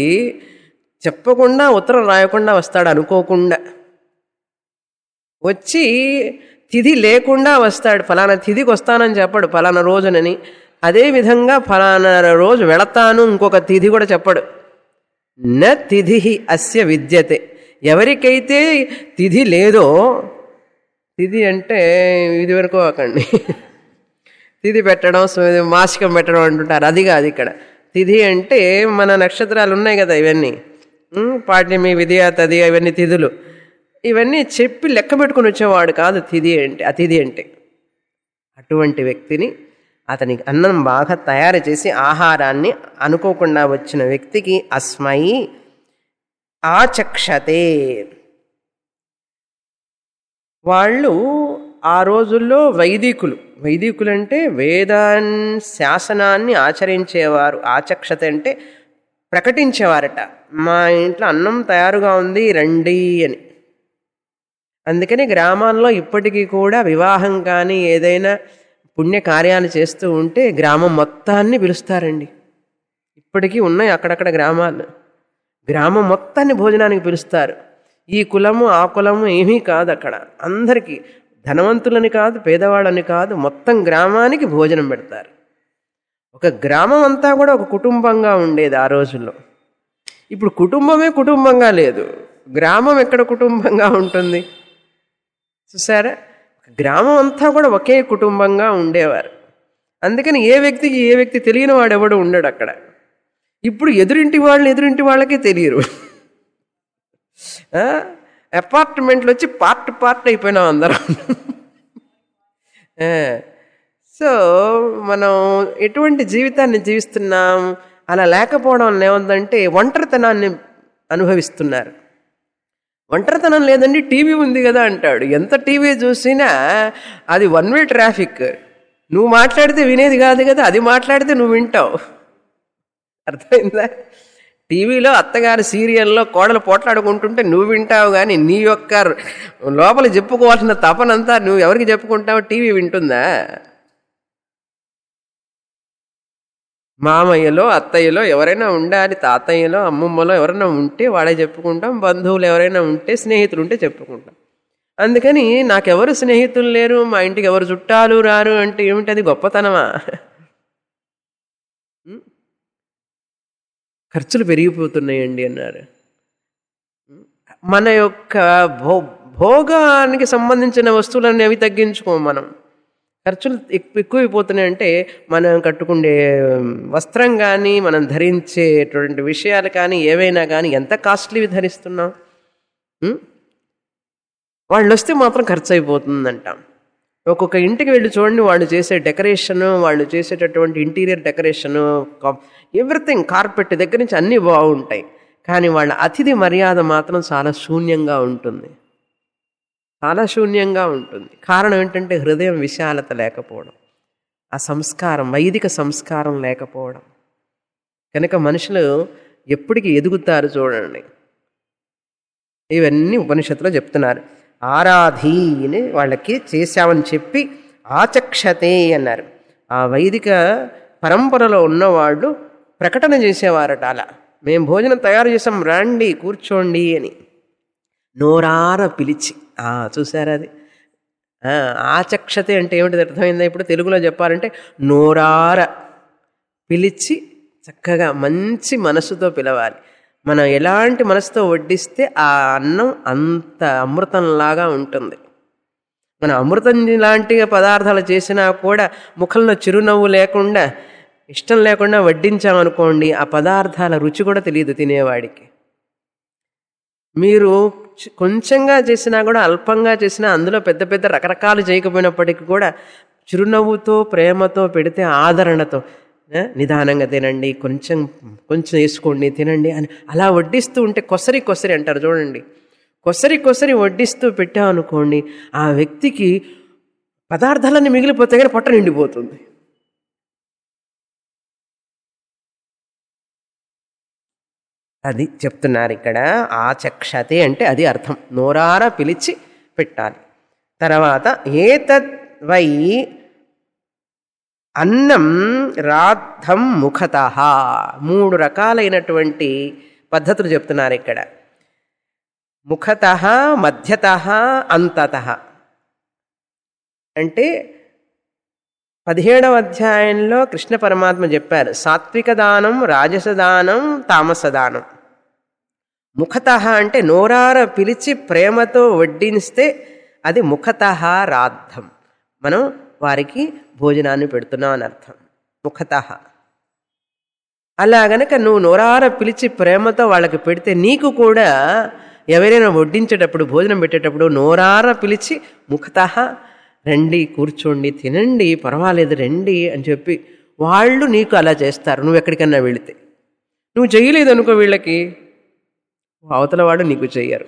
చెప్పకుండా ఉత్తరం రాయకుండా వస్తాడు అనుకోకుండా వచ్చి తిథి లేకుండా వస్తాడు ఫలానా తిథికి వస్తానని చెప్పడు ఫలానా రోజునని అదేవిధంగా ఫలానా రోజు వెళతాను ఇంకొక తిథి కూడా చెప్పడు న తిథి అస్య విద్యతే ఎవరికైతే తిథి లేదో తిథి అంటే ఇది వరకు అకండి తిథి పెట్టడం సు- మాసికం పెట్టడం అంటుంటారు అది కాదు ఇక్కడ తిథి అంటే మన నక్షత్రాలు ఉన్నాయి కదా ఇవన్నీ ఉమ్, పాడ్యమి విధియ తది ఇవన్నీ తిథులు ఇవన్నీ చెప్పి లెక్క పెట్టుకుని వచ్చేవాడు కాదు తిథి అంటే అతిథి అంటే అటువంటి వ్యక్తిని అతనికి అన్నం బాగా తయారు చేసి ఆహారాన్ని అనుకోకుండా వచ్చిన వ్యక్తికి అస్మై ఆచక్షతే వాళ్ళు ఆ రోజుల్లో వైదికులు వైదికులు అంటే వేదాన్ శాసనాన్ని ఆచరించేవారు ఆచక్షత అంటే ప్రకటించేవారట మా ఇంట్లో అన్నం తయారుగా ఉంది రండి అని అందుకని గ్రామాల్లో ఇప్పటికీ కూడా వివాహం కానీ ఏదైనా పుణ్య కార్యాలు చేస్తూ ఉంటే గ్రామం మొత్తాన్ని పిలుస్తారండి ఇప్పటికీ ఉన్నాయి అక్కడక్కడ గ్రామాలు గ్రామం మొత్తాన్ని భోజనానికి పిలుస్తారు ఈ కులము ఆ కులము ఏమీ కాదు అక్కడ అందరికీ ధనవంతులని కాదు పేదవాళ్ళని కాదు మొత్తం గ్రామానికి భోజనం పెడతారు ఒక గ్రామం అంతా కూడా ఒక కుటుంబంగా ఉండేది ఆ రోజుల్లో ఇప్పుడు కుటుంబమే కుటుంబంగా లేదు గ్రామం ఎక్కడ కుటుంబంగా ఉంటుంది చూసారా గ్రామం అంతా కూడా ఒకే కుటుంబంగా ఉండేవారు అందుకని ఏ వ్యక్తికి ఏ వ్యక్తి తెలియని వాడు ఎవడు ఉండడు అక్కడ ఇప్పుడు ఎదురింటి వాళ్ళు ఎదురింటి వాళ్ళకే తెలియరు అపార్ట్మెంట్లు వచ్చి పార్ట్ పార్ట్ అయిపోయినాం అందరం ఆ, సో మనం ఎటువంటి జీవితాన్ని జీవిస్తున్నాం అలా లేకపోవడం వల్ల ఏముందంటే ఒంటరితనాన్ని అనుభవిస్తున్నారు ఒంటరితనం లేదండి టీవీ ఉంది కదా అంటాడు ఎంత టీవీ చూసినా అది వన్ వే ట్రాఫిక్ నువ్వు మాట్లాడితే వినేది కాదు కదా అది మాట్లాడితే నువ్వు వింటావు అర్థమైందా టీవీలో అత్తగారి సీరియల్లో కోడలు పోట్లాడుకుంటుంటే నువ్వు వింటావు కానీ నీ యొక్క లోపల చెప్పుకోవాల్సిన తపనంతా నువ్వు ఎవరికి చెప్పుకుంటావు టీవీ వింటుందా మామయ్యలో అత్తయ్యలో ఎవరైనా ఉండాలి తాతయ్యలో అమ్మమ్మలో ఎవరైనా ఉంటే వాడే చెప్పుకుంటాం బంధువులు ఎవరైనా ఉంటే స్నేహితులు ఉంటే చెప్పుకుంటాం అందుకని నాకెవరు స్నేహితులు లేరు మా ఇంటికి ఎవరు చుట్టాలు రారు అంటే ఏమిటి అది గొప్పతనమా ఉం? ఖర్చులు పెరిగిపోతున్నాయండి అన్నారు ఉం? మన యొక్క భో భోగానికి సంబంధించిన వస్తువులన్నీ అవి తగ్గించుకోం మనం ఖర్చులు ఎక్కువ ఎక్కువైపోతున్నాయి అంటే మనం కట్టుకునే వస్త్రం కానీ మనం ధరించేటువంటి విషయాలు కానీ ఏవైనా కానీ ఎంత కాస్ట్లీవి ధరిస్తున్నాం ఉం? వాళ్ళు వస్తే మాత్రం ఖర్చు అయిపోతుందంటాం ఒక్కొక్క ఇంటికి వెళ్ళి చూడండి వాళ్ళు చేసే డెకరేషను వాళ్ళు చేసేటటువంటి ఇంటీరియర్ డెకరేషను ఎవ్రీథింగ్ కార్పెట్ దగ్గర నుంచి అన్నీ బాగుంటాయి కానీ వాళ్ళ అతిథి మర్యాద మాత్రం చాలా శూన్యంగా ఉంటుంది చాలా శూన్యంగా ఉంటుంది కారణం ఏంటంటే హృదయం విశాలత లేకపోవడం ఆ సంస్కారం వైదిక సంస్కారం లేకపోవడం కనుక మనుషులు ఎప్పటికి ఎదుగుతారు చూడండి ఇవన్నీ ఉపనిషత్తులో చెప్తున్నారు ఆరాధీని వాళ్ళకి చేశామని చెప్పి ఆచక్షతే అన్నారు ఆ వైదిక పరంపరలో ఉన్నవాళ్ళు ప్రకటన చేసేవారట అలా మేము భోజనం తయారు చేసాం రండి కూర్చోండి అని నోరార పిలిచి ఆ, చూసారా అది ఆ, ఆచక్షతే అంటే ఏమిటి అర్థమైందా ఇప్పుడు తెలుగులో చెప్పాలంటే నోరార పిలిచి చక్కగా మంచి మనసుతో పిలవాలి మనం ఎలాంటి మనసుతో వడ్డిస్తే ఆ అన్నం అంత అమృతంలాగా ఉంటుంది మనం అమృతం లాంటి పదార్థాలు చేసినా కూడా ముఖంలో చిరునవ్వు లేకుండా ఇష్టం లేకుండా వడ్డించామనుకోండి ఆ పదార్థాల రుచి కూడా తెలియదు తినేవాడికి మీరు చి- కొంచెంగా చేసినా కూడా అల్పంగా చేసినా అందులో పెద్ద పెద్ద రకరకాలు చేయకపోయినప్పటికీ కూడా చిరునవ్వుతో ప్రేమతో పెడితే ఆదరణతో ఆ, నిదానంగా తినండి కొంచెం కొంచెం వేసుకోండి తినండి అని అలా వడ్డిస్తూ ఉంటే కొసరి కొసరి అంటారు చూడండి కొసరి కొసరి వడ్డిస్తూ పెట్టామనుకోండి ఆ వ్యక్తికి పదార్థాలన్నీ మిగిలిపోతే కానీ పొట్ట నిండిపోతుంది అది చెప్తున్నారు ఇక్కడ ఆచక్షతే అంటే అది అర్థం నోరార పిలిచి పెట్టాలి తర్వాత ఏతద్ వై అన్నం రాద్ధం ముఖత మూడు రకాలైనటువంటి పద్ధతులు చెప్తున్నారు ఇక్కడ ముఖత మధ్యత అంతత అంటే పదిహేడవ అధ్యాయంలో కృష్ణ పరమాత్మ చెప్పారు సాత్విక దానం రాజస దానం తామస దానం ముఖత అంటే నోరార పిలిచి ప్రేమతో వడ్డిస్తే అది ముఖత రాద్ధం మనం వారికి భోజనాన్ని పెడుతున్నాం అని అర్థం ముఖత అలా గనక నువ్వు నోరార పిలిచి ప్రేమతో వాళ్ళకి పెడితే నీకు కూడా ఎవరైనా వడ్డించేటప్పుడు భోజనం పెట్టేటప్పుడు నోరార పిలిచి ముఖత రండి కూర్చోండి తినండి పర్వాలేదు రండి అని చెప్పి వాళ్ళు నీకు అలా చేస్తారు నువ్వు ఎక్కడికన్నా వెళితే నువ్వు చేయలేదు అనుకో వీళ్ళకి అవతల వాడు నీకు చెయ్యరు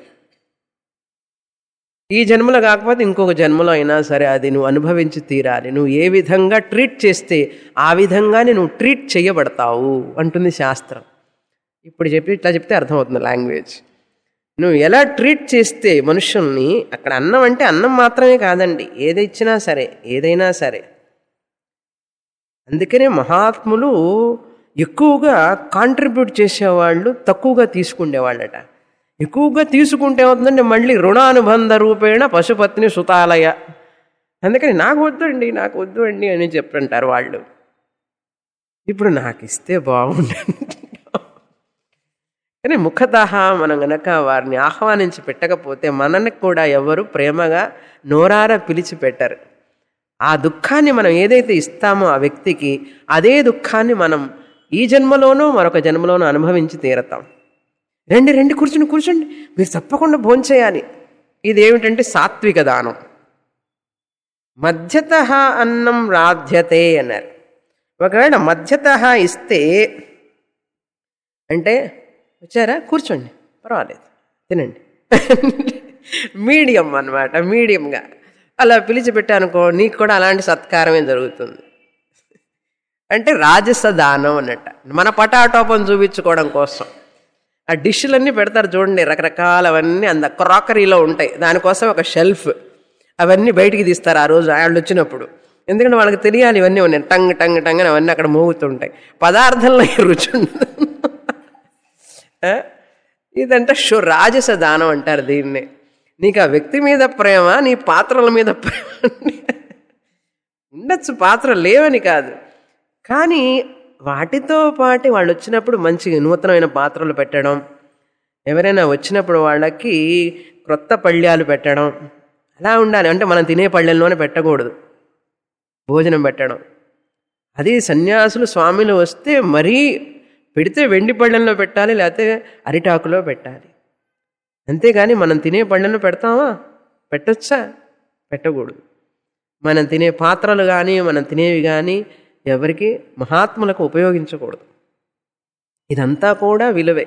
ఈ జన్మలో కాకపోతే ఇంకొక జన్మలో అయినా సరే అది నువ్వు అనుభవించి తీరాలి నువ్వు ఏ విధంగా ట్రీట్ చేస్తే ఆ విధంగానే నువ్వు ట్రీట్ చేయబడతావు అంటుంది శాస్త్రం ఇప్పుడు చెప్పి ఇట్లా చెప్తే అర్థమవుతుంది లాంగ్వేజ్ నువ్వు ఎలా ట్రీట్ చేస్తే మనుషుల్ని అక్కడ అన్నం అంటే అన్నం మాత్రమే కాదండి ఏది ఇచ్చినా సరే ఏదైనా సరే అందుకనే మహాత్ములు ఎక్కువగా కాంట్రిబ్యూట్ చేసేవాళ్ళు తక్కువగా తీసుకుండేవాళ్ళట ఎక్కువగా తీసుకుంటే ఏమవుతుందంటే మళ్ళీ రుణానుబంధ రూపేణ పశుపత్ని సుతాలయ అందుకని నాకు వద్దు అండి నాకు వద్దు అండి అని చెప్తుంటారు వాళ్ళు ఇప్పుడు నాకు ఇస్తే బాగుండండి కానీ ముఖతః మనం గనక వారిని ఆహ్వానించి పెట్టకపోతే మనని కూడా ఎవరు ప్రేమగా నోరార పిలిచి పెట్టరు ఆ దుఃఖాన్ని మనం ఏదైతే ఇస్తామో ఆ వ్యక్తికి అదే దుఃఖాన్ని మనం ఈ జన్మలోనూ మరొక జన్మలోనూ అనుభవించి తీరతాం రండి రండి కూర్చుని కూర్చోండి మీరు తప్పకుండా భోంచేయాలి ఇది ఏమిటంటే సాత్విక దానం మధ్యత అన్నం రాధ్యతే అన్నారు ఒకవేళ మధ్యత ఇస్తే అంటే వచ్చారా కూర్చోండి పర్వాలేదు తినండి మీడియం అన్నమాట మీడియంగా అలా పిలిచిపెట్టానుకో నీకు కూడా అలాంటి సత్కారమే జరుగుతుంది అంటే రాజస దానం అన్నట్ట మన పటాటోపం చూపించుకోవడం కోసం ఆ డిష్లన్నీ పెడతారు చూడండి రకరకాలవన్నీ అంద క్రాకరీలో ఉంటాయి దానికోసం ఒక షెల్ఫ్ అవన్నీ బయటికి తీస్తారు ఆ రోజు వాళ్ళు వచ్చినప్పుడు ఎందుకంటే వాళ్ళకి తెలియాలి ఇవన్నీ ఉన్నాయి టంగ్ టంగ్ టంగ్ అని అవన్నీ అక్కడ మోగుతుంటాయి పదార్థంలో ఈ రుచి ఉండదు ఆ? ఇదంటే షో రాజస దానం అంటారు దీన్ని నీకు ఆ వ్యక్తి మీద ప్రేమ నీ పాత్రల మీద ప్రేమ ఉండొచ్చు పాత్ర లేవని కాదు కానీ వాటితో పాటు వాళ్ళు వచ్చినప్పుడు మంచి నూతనమైన పాత్రలు పెట్టడం ఎవరైనా వచ్చినప్పుడు వాళ్ళకి క్రొత్త పళ్ళ్యాలు పెట్టడం అలా ఉండాలి అంటే మనం తినే పళ్ళెల్లోనే పెట్టకూడదు భోజనం పెట్టడం అది సన్యాసులు స్వామిలు వస్తే మరీ పెడితే వెండి పళ్ళెంలో పెట్టాలి లేకపోతే అరిటాకులో పెట్టాలి అంతేగాని మనం తినే పళ్ళెంలో పెడతామా పెట్టొచ్చా పెట్టకూడదు మనం తినే పాత్రలు కానీ మనం తినేవి కానీ ఎవరికి మహాత్ములకు ఉపయోగించకూడదు ఇదంతా కూడా విలువే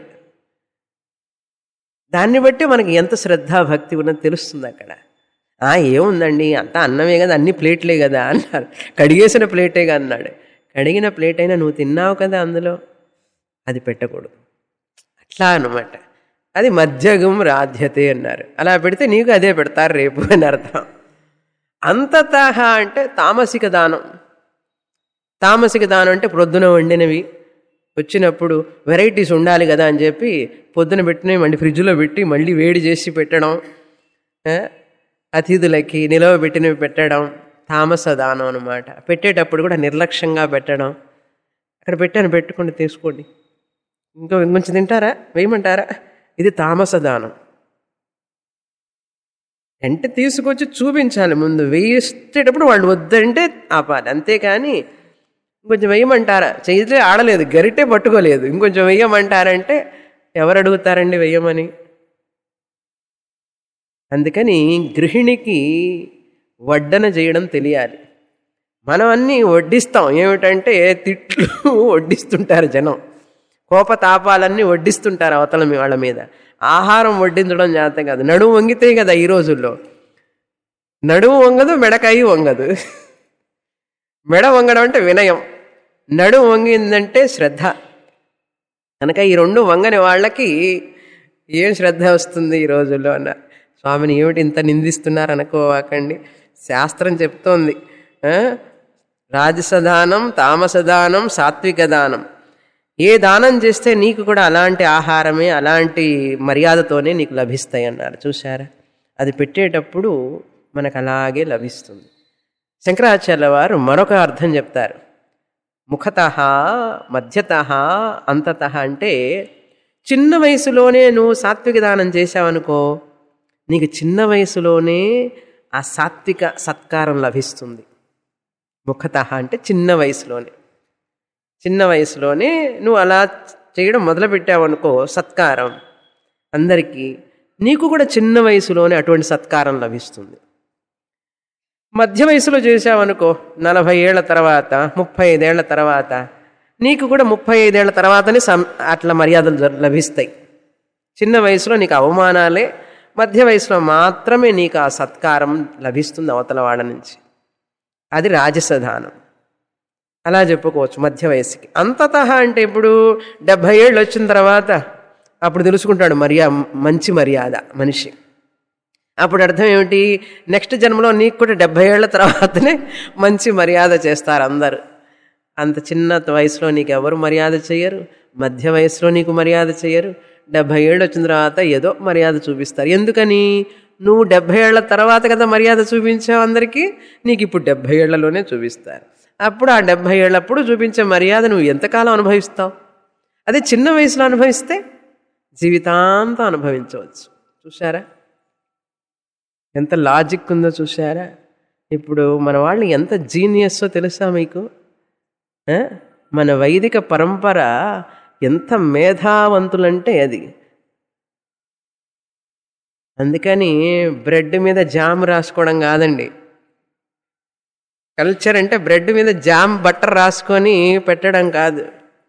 దాన్ని బట్టి మనకి ఎంత శ్రద్ధ భక్తి ఉన్నది తెలుస్తుంది అక్కడ ఆ ఏముందండి అంతా అన్నమే కదా అన్ని ప్లేట్లే కదా అన్నారు కడిగేసిన ప్లేటే కదా అన్నాడు కడిగిన ప్లేట్ అయినా నువ్వు తిన్నావు కదా అందులో అది పెట్టకూడదు అట్లా అనమాట అది మధ్యగం రాధ్యతే అన్నారు అలా పెడితే నీకు అదే పెడతారు రేపు అని అర్థం అంతతః అంటే తామసిక దానం తామసిక దానం అంటే ప్రొద్దున వండినవి వచ్చినప్పుడు వెరైటీస్ ఉండాలి కదా అని చెప్పి పొద్దున పెట్టినవి మళ్ళీ ఫ్రిడ్జ్లో పెట్టి మళ్ళీ వేడి చేసి పెట్టడం ఆ, అతిథులకి నిలవ పెట్టినవి పెట్టడం తామస దానం అనమాట పెట్టేటప్పుడు కూడా నిర్లక్ష్యంగా పెట్టడం అక్కడ పెట్టాను పెట్టుకోండి తీసుకోండి ఇంకో ఇంకొంచెం తింటారా వేయమంటారా ఇది తామస దానం అంటే తీసుకొచ్చి చూపించాలి ముందు వేసేటప్పుడు వాళ్ళు వద్దంటే ఆపాలి అంతేకాని ఇంకొంచెం వేయమంటారా చేతిలో ఆడలేదు గరిటే పట్టుకోలేదు ఇంకొంచెం వేయమంటారంటే ఎవరు అడుగుతారండి వేయమని అందుకని గృహిణికి వడ్డన చేయడం తెలియాలి మనం అన్నీ వడ్డిస్తాం ఏమిటంటే తిట్లు వడ్డిస్తుంటారు జనం కోపతాపాలన్నీ వడ్డిస్తుంటారు అవతల మీ వాళ్ళ మీద ఆహారం వడ్డించడం జాగ్రత్త కాదు నడుము వంగితే కదా ఈ రోజుల్లో నడుము వంగదు మెడకాయి వంగదు మెడ వంగడం అంటే వినయం నడుము వంగిందంటే శ్రద్ధ కనుక ఈ రెండు వంగని వాళ్ళకి ఏం శ్రద్ధ వస్తుంది ఈ రోజుల్లో అన్న స్వామిని ఏమిటి ఇంత నిందిస్తున్నారు అనుకోవాకండి శాస్త్రం చెప్తోంది ఆ? రాజసదానం తామసదానం సాత్విక దానం ఏ దానం చేస్తే నీకు కూడా అలాంటి ఆహారమే అలాంటి మర్యాదతోనే నీకు లభిస్తాయి అన్నారు చూసారా అది పెట్టేటప్పుడు మనకు అలాగే లభిస్తుంది శంకరాచార్య వారు మరొక అర్థం చెప్తారు ముఖత మధ్యత అంతత అంటే చిన్న వయసులోనే నువ్వు సాత్విక దానం చేశావనుకో నీకు చిన్న వయసులోనే ఆ సాత్విక సత్కారం లభిస్తుంది ముఖత అంటే చిన్న వయసులోనే చిన్న వయసులోనే నువ్వు అలా చేయడం మొదలుపెట్టావనుకో సత్కారం అందరికీ నీకు కూడా చిన్న వయసులోనే అటువంటి సత్కారం లభిస్తుంది మధ్య వయసులో చేసావనుకో నలభై ఏళ్ల తర్వాత ముప్పై ఐదేళ్ల తర్వాత నీకు కూడా ముప్పై ఐదేళ్ల తర్వాతనే సం అట్లా మర్యాదలు జ- లభిస్తాయి చిన్న వయసులో నీకు అవమానాలే మధ్య వయసులో మాత్రమే నీకు ఆ సత్కారం లభిస్తుంది అవతల వాడ నుంచి అది రాజసధానం అలా చెప్పుకోవచ్చు మధ్య వయసుకి అంతత అంటే ఇప్పుడు డెబ్భై ఏళ్ళు వచ్చిన తర్వాత అప్పుడు తెలుసుకుంటాడు మర్యా మంచి మర్యాద మనిషి అప్పుడు అర్థం ఏమిటి నెక్స్ట్ జన్మలో నీకు కూడా డెబ్భై ఏళ్ల తర్వాతనే మంచి మర్యాద చేస్తారు అందరు అంత చిన్న వయసులో నీకు ఎవరు మర్యాద చేయరు మధ్య వయసులో నీకు మర్యాద చేయరు డెబ్భై ఏళ్ళు వచ్చిన తర్వాత ఏదో మర్యాద చూపిస్తారు ఎందుకని నువ్వు డెబ్భై ఏళ్ల తర్వాత కదా మర్యాద చూపించావు అందరికీ నీకు ఇప్పుడు డెబ్భై ఏళ్లలోనే చూపిస్తారు అప్పుడు ఆ డెబ్భై ఏళ్ళప్పుడు చూపించే మర్యాద నువ్వు ఎంతకాలం అనుభవిస్తావు అదే చిన్న వయసులో అనుభవిస్తే జీవితాంతం అనుభవించవచ్చు చూసారా ఎంత లాజిక్ ఉందో చూసారా ఇప్పుడు మన వాళ్ళు ఎంత జీనియస్సో తెలుసా మీకు ఆ? మన వైదిక పరంపర ఎంత మేధావంతులంటే అది అందుకని బ్రెడ్ మీద జామ్ రాసుకోవడం కాదండి కల్చర్ అంటే బ్రెడ్ మీద జామ్ బట్టర్ రాసుకొని పెట్టడం కాదు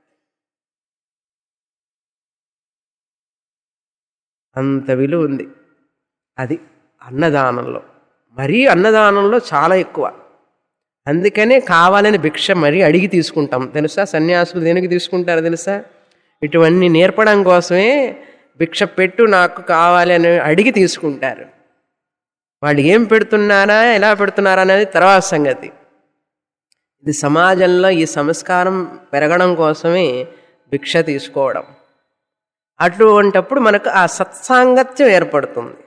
అంత విలువ ఉంది అది అన్నదానంలో మరీ అన్నదానంలో చాలా ఎక్కువ అందుకనే కావాలని భిక్ష మరీ అడిగి తీసుకుంటాం తెలుసా సన్యాసులు దేనికి తీసుకుంటారో తెలుసా ఇటువన్నీ నేర్పడం కోసమే భిక్ష పెట్టు నాకు కావాలి అని అడిగి తీసుకుంటారు వాళ్ళు ఏం పెడుతున్నారా ఎలా పెడుతున్నారా అనేది తర్వాత సంగతి ఇది సమాజంలో ఈ సంస్కారం పెరగడం కోసమే భిక్ష తీసుకోవడం అటువంటప్పుడు మనకు ఆ సత్సాంగత్యం ఏర్పడుతుంది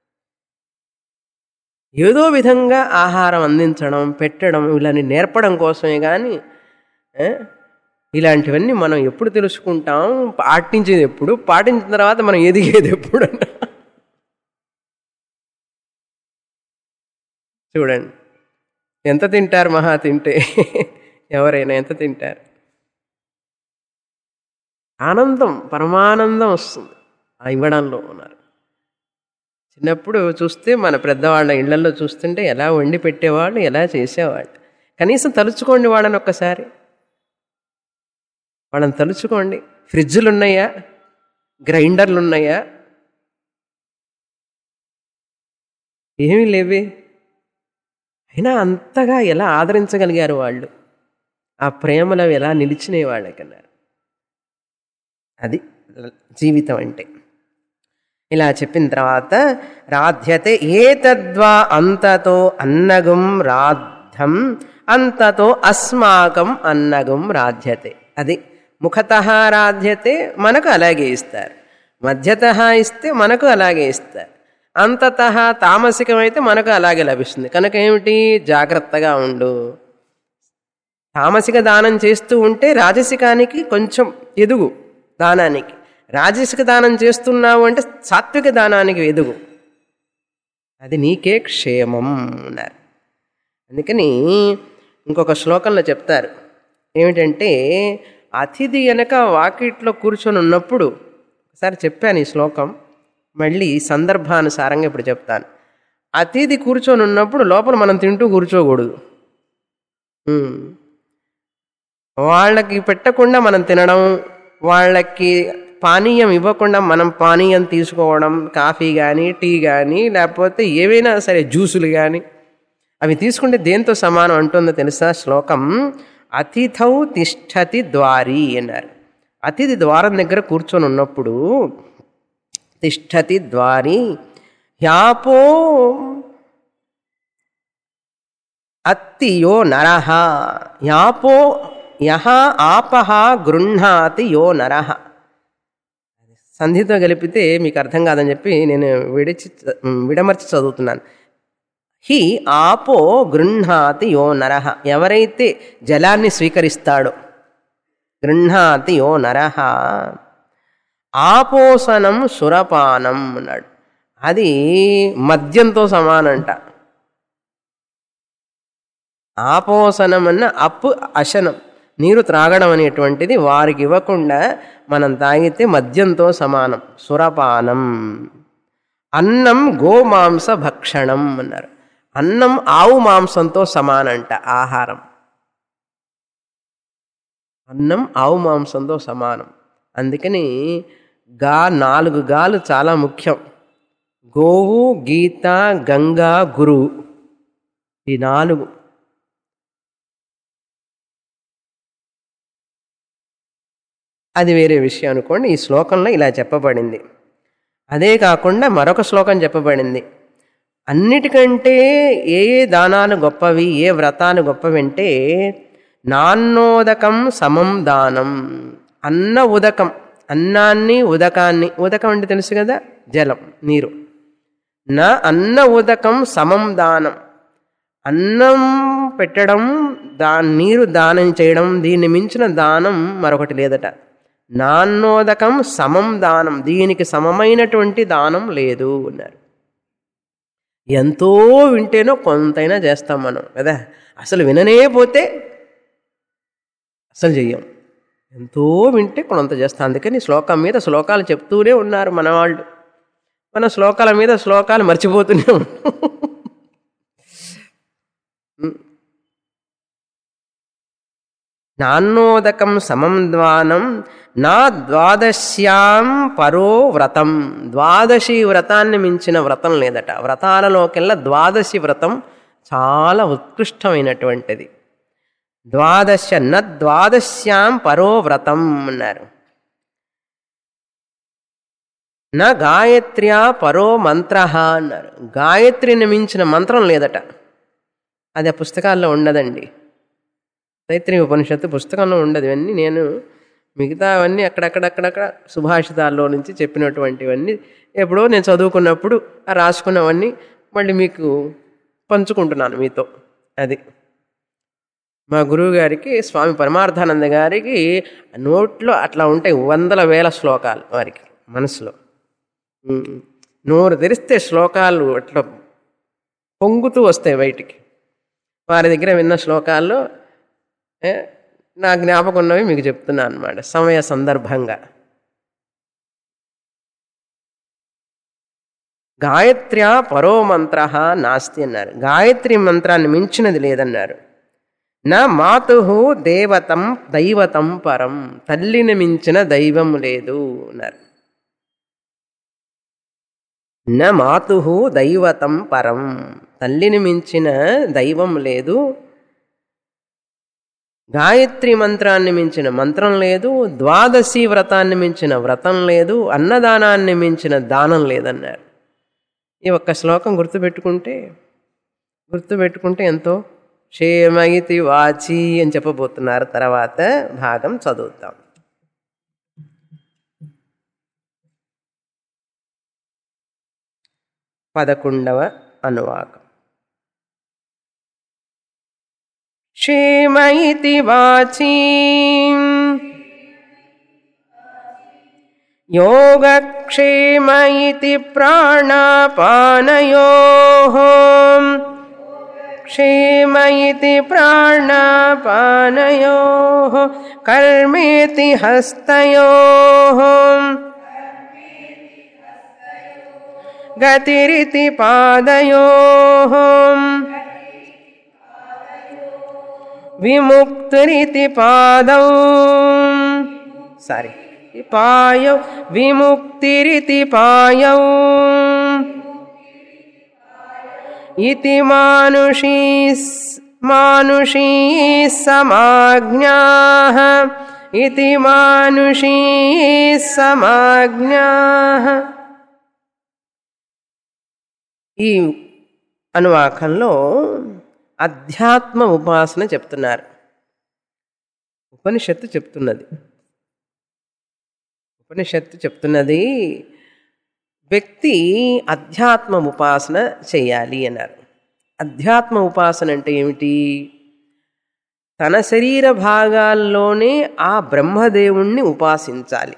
ఏదో విధంగా ఆహారం అందించడం పెట్టడం ఇలాని నేర్పడం కోసమే కానీ ఏ, ఇలాంటివన్నీ మనం ఎప్పుడు తెలుసుకుంటాం పాటించేది ఎప్పుడు పాటించిన తర్వాత మనం ఎదిగేది ఎప్పుడు అన్న చూడండి ఎంత తింటారు మహా తింటే ఎవరైనా ఎంత తింటారు ఆనందం పరమానందం వస్తుంది ఆ ఇవ్వడంలో ఉన్నారు చిన్నప్పుడు చూస్తే మన పెద్దవాళ్ళ ఇళ్లలో చూస్తుంటే ఎలా వండి పెట్టేవాళ్ళు ఎలా చేసేవాళ్ళు కనీసం తలుచుకోండి వాళ్ళని ఒక్కసారి వాళ్ళని తలుచుకోండి ఫ్రిడ్జులు ఉన్నాయా గ్రైండర్లు ఉన్నాయా ఏమీ లేవే అయినా అంతగా ఎలా ఆదరించగలిగారు వాళ్ళు ఆ ప్రేమలో ఎలా నిలిచినే వాళ్ళకన్నారు అది జీవితం అంటే ఇలా చెప్పిన తర్వాత రాధ్యతే ఏతద్వా అంతతో అన్నగం రాద్ధం అంతతో అస్మాకం అన్నగం రాధ్యతే అది ముఖత రాధ్యతే మనకు అలాగే ఇస్తారు మధ్యత ఇస్తే మనకు అలాగే ఇస్తారు అంతత తామసికమైతే మనకు అలాగే లభిస్తుంది కనుక ఏమిటి జాగ్రత్తగా ఉండు తామసిక దానం చేస్తూ ఉంటే రాజసికానికి కొంచెం ఎదుగు దానానికి రాజసిక దానం చేస్తున్నావు అంటే సాత్విక దానానికి ఎదుగు అది నీకే క్షేమం అన్నారు అందుకని ఇంకొక శ్లోకంలో చెప్తారు ఏమిటంటే అతిథి వెనక వాకిట్లో కూర్చొని ఉన్నప్పుడు ఒకసారి చెప్పాను ఈ శ్లోకం మళ్ళీ సందర్భానుసారంగా ఇప్పుడు చెప్తాను అతిథి కూర్చొని ఉన్నప్పుడు లోపల మనం తింటూ కూర్చోకూడదు ఉమ్. వాళ్ళకి పెట్టకుండా మనం తినడం వాళ్ళకి పానీయం ఇవ్వకుండా మనం పానీయం తీసుకోవడం కాఫీ కానీ టీ కానీ లేకపోతే ఏవైనా సరే జ్యూసులు కానీ అవి తీసుకుంటే దేంతో సమానం అంటుందో తెలుసా శ్లోకం అతిథౌ తిష్టతి ద్వారి అన్నారు అతిథి ద్వారం దగ్గర కూర్చొని ఉన్నప్పుడు తిష్టతి ద్వారి హ్యాపో అత్తి యో నరహ యాపో యహ ఆపహ గృహ్ణాతి యో నరహ సంధితో కలిపితే మీకు అర్థం కాదని చెప్పి నేను విడిచి విడమర్చి చదువుతున్నాను హి ఆపో గృహ్ణాతి యో నర ఎవరైతే జలాన్ని స్వీకరిస్తాడో గృహ్ణాతి యో నర ఆపోసనం సురపానం అన్నాడు అది మద్యంతో సమానంట ఆపోసనం అన్న అప్పు అశనం నీరు త్రాగడం అనేటువంటిది వారికి ఇవ్వకుండా మనం తాగితే మద్యంతో సమానం సురపానం అన్నం గోమాంస భక్షణం అన్నారు అన్నం ఆవు మాంసంతో సమానంట ఆహారం అన్నం ఆవు మాంసంతో సమానం అందుకని గా నాలుగు గాలు చాలా ముఖ్యం గోవు గీత గంగా గురువు ఈ నాలుగు అది వేరే విషయం అనుకోండి ఈ శ్లోకంలో ఇలా చెప్పబడింది అదే కాకుండా మరొక శ్లోకం చెప్పబడింది అన్నిటికంటే ఏ ఏ దానాలు గొప్పవి ఏ వ్రతాలు గొప్పవి అంటే నాన్నోదకం సమం దానం అన్న ఉదకం అన్నాన్ని ఉదకాన్ని ఉదకం అంటే తెలుసు కదా జలం నీరు నా అన్న ఉదకం సమం దానం అన్నం పెట్టడం దా నీరు దానం చేయడం దీన్ని మించిన దానం మరొకటి లేదట నాన్నోదకం సమం దానం దీనికి సమమైనటువంటి దానం లేదు అన్నారు ఎంతో వింటేనో కొంతైనా చేస్తాం మనం కదా అసలు విననే పోతే అసలు చెయ్యం ఎంతో వింటే కొంత చేస్తాం అందుకని శ్లోకం మీద శ్లోకాలు చెప్తూనే ఉన్నారు మన వాళ్ళు మన శ్లోకాల మీద శ్లోకాలు మర్చిపోతూనే ఉన్నాం నాన్నోదకం సమం ద్వానం నా ద్వాదశ్యాం పరో వ్రతం ద్వాదశి వ్రతాన్ని మించిన వ్రతం లేదట వ్రతాలలోకెల్లా ద్వాదశి వ్రతం చాలా ఉత్కృష్టమైనటువంటిది ద్వాదశ న ద్వాదశ్యాం పరో వ్రతం అన్నారు నా గాయత్ర్యా పరో మంత్ర అన్నారు గాయత్రిని మించిన మంత్రం లేదట అది ఆ పుస్తకాల్లో ఉండదండి తైత్రి ఉపనిషత్తు పుస్తకంలో ఉండదు ఇవన్నీ నేను మిగతా అవన్నీ అక్కడక్కడక్కడక్కడ సుభాషితాల్లో నుంచి చెప్పినటువంటివన్నీ ఎప్పుడో నేను చదువుకున్నప్పుడు ఆ రాసుకున్నవన్నీ మళ్ళీ మీకు పంచుకుంటున్నాను మీతో అది మా గురువు గారికి స్వామి పరమార్థానంద గారికి నోట్లో అట్లా ఉంటాయి వందల వేల శ్లోకాలు వారికి మనసులో ఉమ్. నోరు తెరిస్తే శ్లోకాలు అట్లా పొంగుతూ వస్తాయి బయటికి వారి దగ్గర విన్న శ్లోకాల్లో ఏ, నా జ్ఞాపకం ఉన్నవి మీకు చెప్తున్నాను అనమాట సమయ సందర్భంగా గాయత్ర్యా పరో మంత్ర నాస్తి అన్నారు గాయత్రి మంత్రాన్ని మించినది లేదన్నారు నా మాతు దేవతం దైవతం పరం తల్లిని మించిన దైవం లేదు అన్నారు నా మాతు దైవతం పరం తల్లిని మించిన దైవం లేదు గాయత్రి మంత్రాన్ని మించిన మంత్రం లేదు ద్వాదశి వ్రతాన్ని మించిన వ్రతం లేదు అన్నదానాన్ని మించిన దానం లేదన్నారు ఈ ఒక్క శ్లోకం గుర్తుపెట్టుకుంటే గుర్తుపెట్టుకుంటే ఎంతో క్షేమయితి వాచి అని చెప్పబోతున్నారు తర్వాత భాగం చదువుతాం పదకొండవ అనువాకం క్షేమ ఇతి వాచీ योगक्षेम इति प्राणापानयोः क्षेम इति प्राणापानयोः कर्मेति हस्तयोः गतिरिति पादयोः विमुक्तिरिति पादौ सारी पायौ विमुक्तिरिति पायौ इति मानुषी मानुषी समाज्ञाः इति मानुषी समाज्ञाः ఈ అనువాకంలో అధ్యాత్మ ఉపాసన చెప్తున్నారు ఉపనిషత్తు చెప్తున్నది ఉపనిషత్తు చెప్తున్నది వ్యక్తి అధ్యాత్మ ఉపాసన చేయాలి అన్నారు అధ్యాత్మ ఉపాసన అంటే ఏమిటి తన శరీర భాగాల్లోనే ఆ బ్రహ్మదేవుణ్ణి ఉపాసించాలి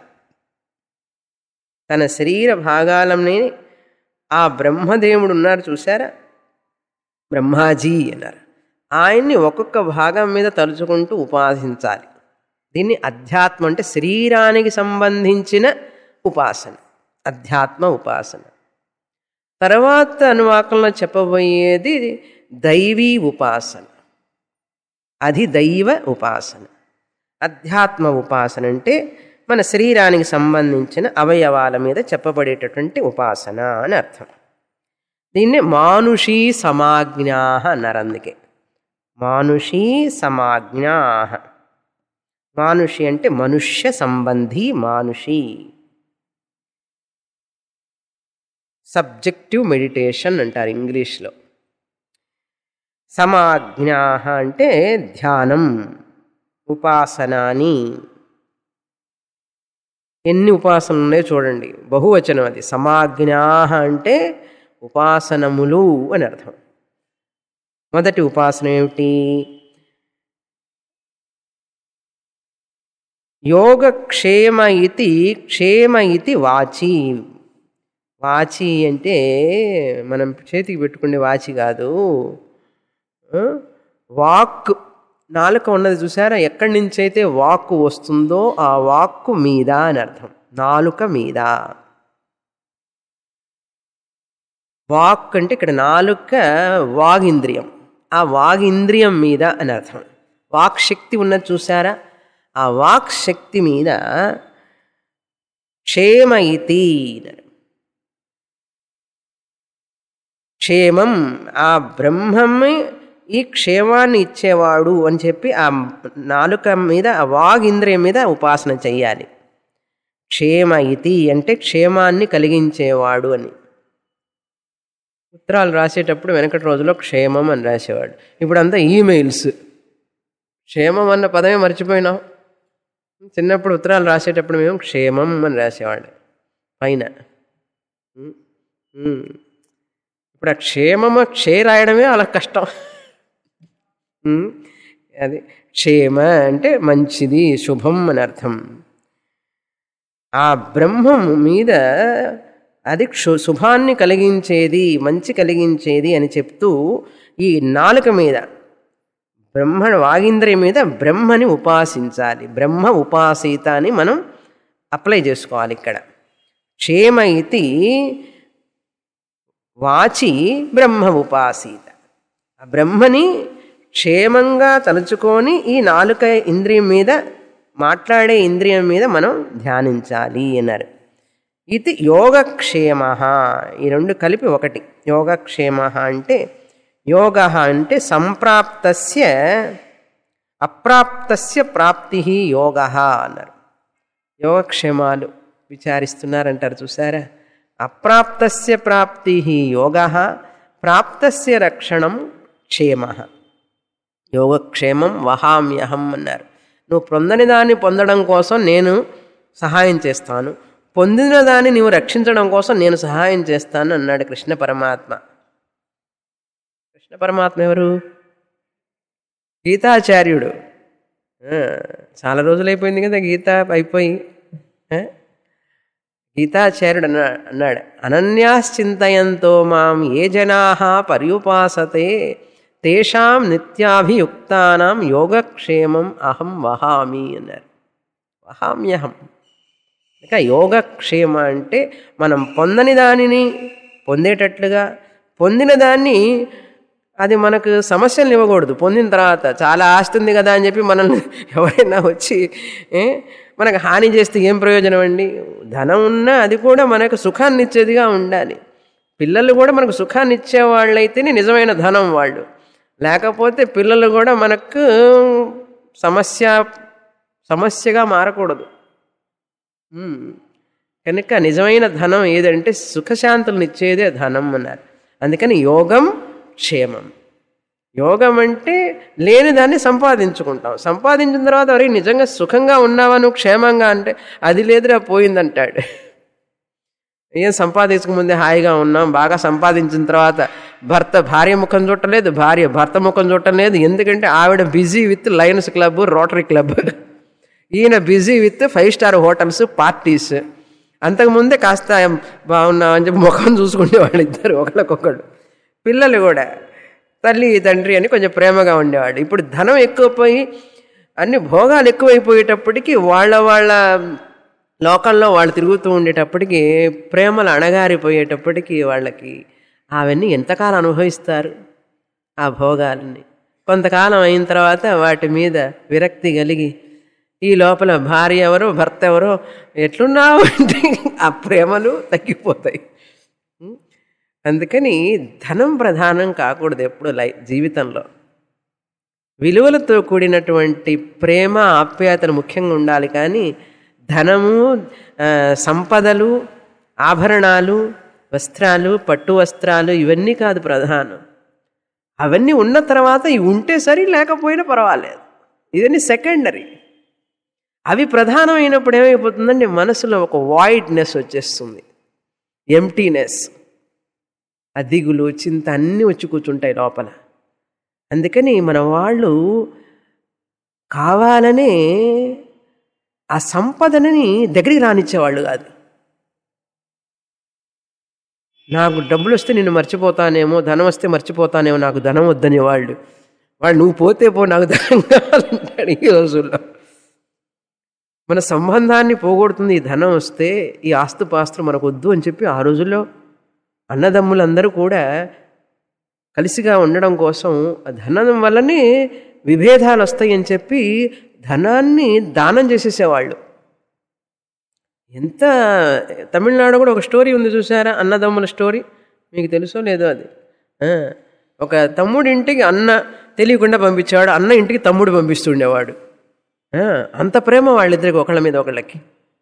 తన శరీర భాగాలనే ఆ బ్రహ్మదేవుడు ఉన్నారు చూసారా బ్రహ్మాజీ అన్నారు ఆయన్ని ఒక్కొక్క భాగం మీద తలుచుకుంటూ ఉపాసించాలి దీన్ని అధ్యాత్మ అంటే శరీరానికి సంబంధించిన ఉపాసన అధ్యాత్మ ఉపాసన తర్వాత అనువాకంలో చెప్పబోయేది దైవీ ఉపాసన అది దైవ ఉపాసన అధ్యాత్మ ఉపాసన అంటే మన శరీరానికి సంబంధించిన అవయవాల మీద చెప్పబడేటటువంటి ఉపాసన అని అర్థం దీన్ని మానుషీ సమాజ్ఞా అన్నారు అందుకే మానుషీ సమాజ్ఞా మానుషి అంటే మనుష్య సంబంధి మానుషి సబ్జెక్టివ్ మెడిటేషన్ అంటారు ఇంగ్లీష్లో సమాజ్ఞా అంటే ధ్యానం ఉపాసనాని ఎన్ని ఉపాసనలు ఉన్నాయో చూడండి బహువచనం అది సమాజ్ఞా అంటే ఉపాసనములు అని అర్థం మొదటి ఉపాసన ఏమిటి యోగక్షేమ ఇది క్షేమ ఇది వాచి వాచి అంటే మనం చేతికి పెట్టుకునే వాచి కాదు ఆ? వాక్ నాలుక ఉన్నది చూసారా ఎక్కడి నుంచి అయితే వాక్కు వస్తుందో ఆ వాక్కు మీద అని అర్థం నాలుక మీద వాక్ అంటే ఇక్కడ నాలుక వాగింద్రియం ఆ వాగింద్రియం మీద అని అర్థం వాక్ శక్తి ఉన్నది చూసారా ఆ వాక్ శక్తి మీద క్షేమ ఇతి అన్నారు. క్షేమం ఆ బ్రహ్మమే ఈ క్షేమాన్ని ఇచ్చేవాడు అని చెప్పి ఆ నాలుక మీద ఆ వాగింద్రియం మీద ఉపాసన చెయ్యాలి క్షేమ ఇతి అంటే క్షేమాన్ని కలిగించేవాడు అని ఉత్తరాలు రాసేటప్పుడు వెనకటి రోజుల్లో క్షేమం అని రాసేవాడు ఇప్పుడు అంతా ఈమెయిల్స్ క్షేమం అన్న పదమే మర్చిపోయినాం చిన్నప్పుడు ఉత్తరాలు రాసేటప్పుడు మేము క్షేమం అని రాసేవాడు పైన ఉమ్, ఉమ్. ఇప్పుడు ఆ క్షేమమ క్షే రాయడమే అలా కష్టం ఉమ్, అది క్షేమ అంటే మంచిది శుభం అని అర్థం ఆ బ్రహ్మం మీద అది క్షు శుభాన్ని కలిగించేది మంచి కలిగించేది అని చెప్తూ ఈ నాలుక మీద బ్రహ్మ వాగింద్రియం మీద బ్రహ్మని ఉపాసించాలి బ్రహ్మ ఉపాసీత అని మనం అప్లై చేసుకోవాలి ఇక్కడ క్షేమ ఇది వాచి బ్రహ్మ ఉపాసీత ఆ బ్రహ్మని క్షేమంగా తలుచుకొని ఈ నాలుక ఇంద్రియం మీద మాట్లాడే ఇంద్రియం మీద మనం ధ్యానించాలి అన్నారు ఇది యోగక్షేమ ఈ రెండు కలిపి ఒకటి యోగక్షేమ అంటే యోగ అంటే సంప్రాప్తస్య అప్రాప్తస్య ప్రాప్తి యోగ అన్నారు యోగక్షేమాలు విచారిస్తున్నారంటారు చూసారా అప్రాప్తస్య ప్రాప్తి యోగ ప్రాప్తస్య రక్షణం క్షేమ యోగక్షేమం వహామ్యహం అన్నారు నువ్వు పొందని దాన్ని పొందడం కోసం నేను సహాయం చేస్తాను పొందిన దాన్ని నువ్వు రక్షించడం కోసం నేను సహాయం చేస్తాను అన్నాడు కృష్ణ పరమాత్మ కృష్ణ పరమాత్మ ఎవరు గీతాచార్యుడు ఆ, చాలా రోజులైపోయింది కదా గీత అయిపోయి ఆ? గీతాచార్యుడు అన్నా అన్నాడు అనన్యాశ్చింతయంతో మాం ఏ జనా పర్యుపాసతే తేషాం నిత్యాభియుక్తానాం యోగక్షేమం అహం వహామి అన్నారు వహామ్యహం ఇక యోగక్షేమ అంటే మనం పొందని దానిని పొందేటట్లుగా పొందిన దాన్ని అది మనకు సమస్యలు ఇవ్వకూడదు పొందిన తర్వాత చాలా ఆస్తి ఉంది కదా అని చెప్పి మనల్ని ఎవరైనా వచ్చి ఏ, మనకు హాని చేస్తే ఏం ప్రయోజనం అండి ధనం ఉన్నా అది కూడా మనకు సుఖాన్ని ఇచ్చేదిగా ఉండాలి పిల్లలు కూడా మనకు సుఖాన్ని ఇచ్చే వాళ్ళైతేనే నిజమైన ధనం వాళ్ళు లేకపోతే పిల్లలు కూడా మనకు సమస్య సమస్యగా మారకూడదు ఉమ్. కనుక నిజమైన ధనం ఏదంటే సుఖశాంతులను ఇచ్చేదే ధనం అన్నారు అందుకని యోగం క్షేమం యోగం అంటే లేని దాన్ని సంపాదించుకుంటాం సంపాదించిన తర్వాత అరే నిజంగా సుఖంగా ఉన్నావా నువ్వు క్షేమంగా అంటే అది లేదురా పోయిందంటాడు ఏం సంపాదించకముందే హాయిగా ఉన్నాం బాగా సంపాదించిన తర్వాత భర్త భార్య ముఖం చూడలేదు భార్య భర్త ముఖం చూడలేదు ఎందుకంటే ఆవిడ busy with Lions Club Rotary Club ఈయన busy with five star hotels parties అంతకుముందే కాస్త బాగున్నా అని చెప్పి ముఖం చూసుకునే వాళ్ళు ఇద్దరు ఒకళ్ళకొకళ్ళు పిల్లలు కూడా తల్లి తండ్రి అని కొంచెం ప్రేమగా ఉండేవాళ్ళు ఇప్పుడు ధనం ఎక్కువైపోయి అన్ని భోగాలు ఎక్కువైపోయేటప్పటికి వాళ్ళ వాళ్ళ లోకంలో వాళ్ళు తిరుగుతూ ఉండేటప్పటికి ప్రేమలు అణగారిపోయేటప్పటికి వాళ్ళకి అవన్నీ ఎంతకాలం అనుభవిస్తారు ఆ భోగాలని కొంతకాలం అయిన తర్వాత వాటి మీద విరక్తి కలిగి ఈ లోపల భార్య ఎవరో భర్త ఎవరో ఎట్లున్నావు అంటే ఆ ప్రేమలు తగ్గిపోతాయి ఉం? అందుకని ధనం ప్రధానం కాకూడదు ఎప్పుడు లై జీవితంలో విలువలతో కూడినటువంటి ప్రేమ ఆప్యాయతలు ముఖ్యంగా ఉండాలి కానీ ధనము ఆ, సంపదలు ఆభరణాలు వస్త్రాలు పట్టు వస్త్రాలు ఇవన్నీ కాదు ప్రధానం అవన్నీ ఉన్న తర్వాత ఇవి ఉంటే సరి లేకపోయినా పర్వాలేదు ఇవన్నీ సెకండరీ అవి ప్రధానమైనప్పుడు ఏమైపోతుందంటే మనసులో ఒక వాయిడ్నెస్ వచ్చేస్తుంది ఎంటీనెస్ ఆ దిగులు చింత అన్నీ వచ్చి కూర్చుంటాయి లోపల అందుకని మన వాళ్ళు కావాలనే ఆ సంపదనని దగ్గరికి రానిచ్చేవాళ్ళు కాదు నాకు డబ్బులు వస్తే నిన్ను మర్చిపోతానేమో ధనం వస్తే మర్చిపోతానేమో నాకు ధనం వద్దని వాళ్ళు వాళ్ళు నువ్వు పోతే పో నాకు ధనం కావాలంటాడు ఈ రోజుల్లో మన సంబంధాన్ని పోగొడుతుంది ఈ ధనం వస్తే ఈ ఆస్తుపాస్తులు మనకు వద్దు అని చెప్పి ఆ రోజుల్లో అన్నదమ్ములందరూ కూడా కలిసిగా ఉండడం కోసం ఆ ధనం వల్లనే విభేదాలు వస్తాయని చెప్పి ధనాన్ని దానం చేసేసేవాళ్ళు ఎంత తమిళనాడు కూడా ఒక స్టోరీ ఉంది చూసారా అన్నదమ్ముల స్టోరీ మీకు తెలుసో లేదో అది ఆ, ఒక తమ్ముడి ఇంటికి అన్న తెలియకుండా పంపించేవాడు అన్న ఇంటికి తమ్ముడు పంపిస్తుండేవాడు ఆ, అంత ప్రేమ వాళ్ళిద్దరికి ఒకళ్ళ మీద ఒకళ్ళకి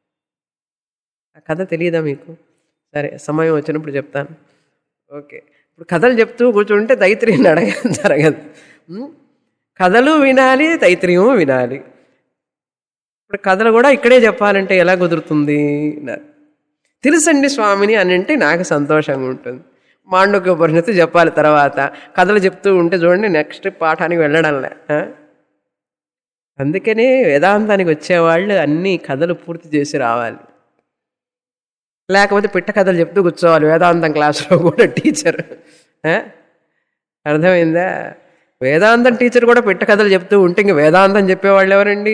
ఆ కథ తెలియదా మీకు సరే సమయం వచ్చినప్పుడు చెప్తాను ఓకే ఇప్పుడు కథలు చెప్తూ కూర్చుంటే దైత్రిని అడగ జరగదు ఉం? కథలు వినాలి దైత్ర్యము వినాలి ఇప్పుడు కథలు కూడా ఇక్కడే చెప్పాలంటే ఎలా కుదురుతుంది అన్నారు. తెలుసండి స్వామిని అని అంటే నాకు సంతోషంగా ఉంటుంది మాండవ్య పరిణతి చెప్పాలి తర్వాత కథలు చెప్తూ ఉంటే చూడండి నెక్స్ట్ పాఠానికి వెళ్ళడంలే ఆ? అందుకనే వేదాంతానికి వచ్చేవాళ్ళు అన్ని కథలు పూర్తి చేసి రావాలి లేకపోతే పిట్ట కథలు చెప్తూ కూర్చోవాలి వేదాంతం క్లాసులో కూడా టీచర్ ఆ? అర్థమైందా వేదాంతం టీచర్ కూడా పిట్ట కథలు చెప్తూ ఉంటే ఇంక వేదాంతం చెప్పేవాళ్ళు ఎవరండి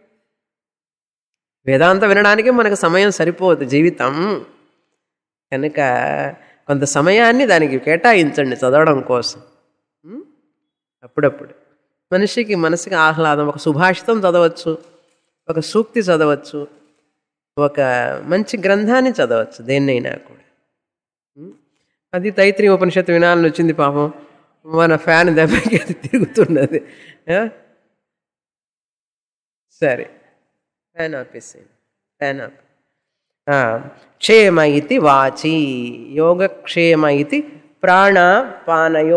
వేదాంతం వినడానికి మనకు సమయం సరిపోదు జీవితం కనుక కొంత సమయాన్ని దానికి కేటాయించండి చదవడం కోసం ఉం? అప్పుడప్పుడు మనిషికి మనసుకి ఆహ్లాదం ఒక సుభాషితం చదవచ్చు ఒక సూక్తి చదవచ్చు ఒక మంచి గ్రంథాన్ని చదవచ్చు దేన్నైనా కూడా ఉం? అది తైత్రి ఉపనిషత్తు వినాలని వచ్చింది పాపం మన ఫ్యాన్ దెబ్బకి అది తిరుగుతున్నది ఆ? సరే ఫ్యాన్ ఆపేసేయండి ఫ్యాన్ ఆపి ఆ, క్షేమ ఇది వాచి యోగక్షేమ ఇది ప్రాణపానయో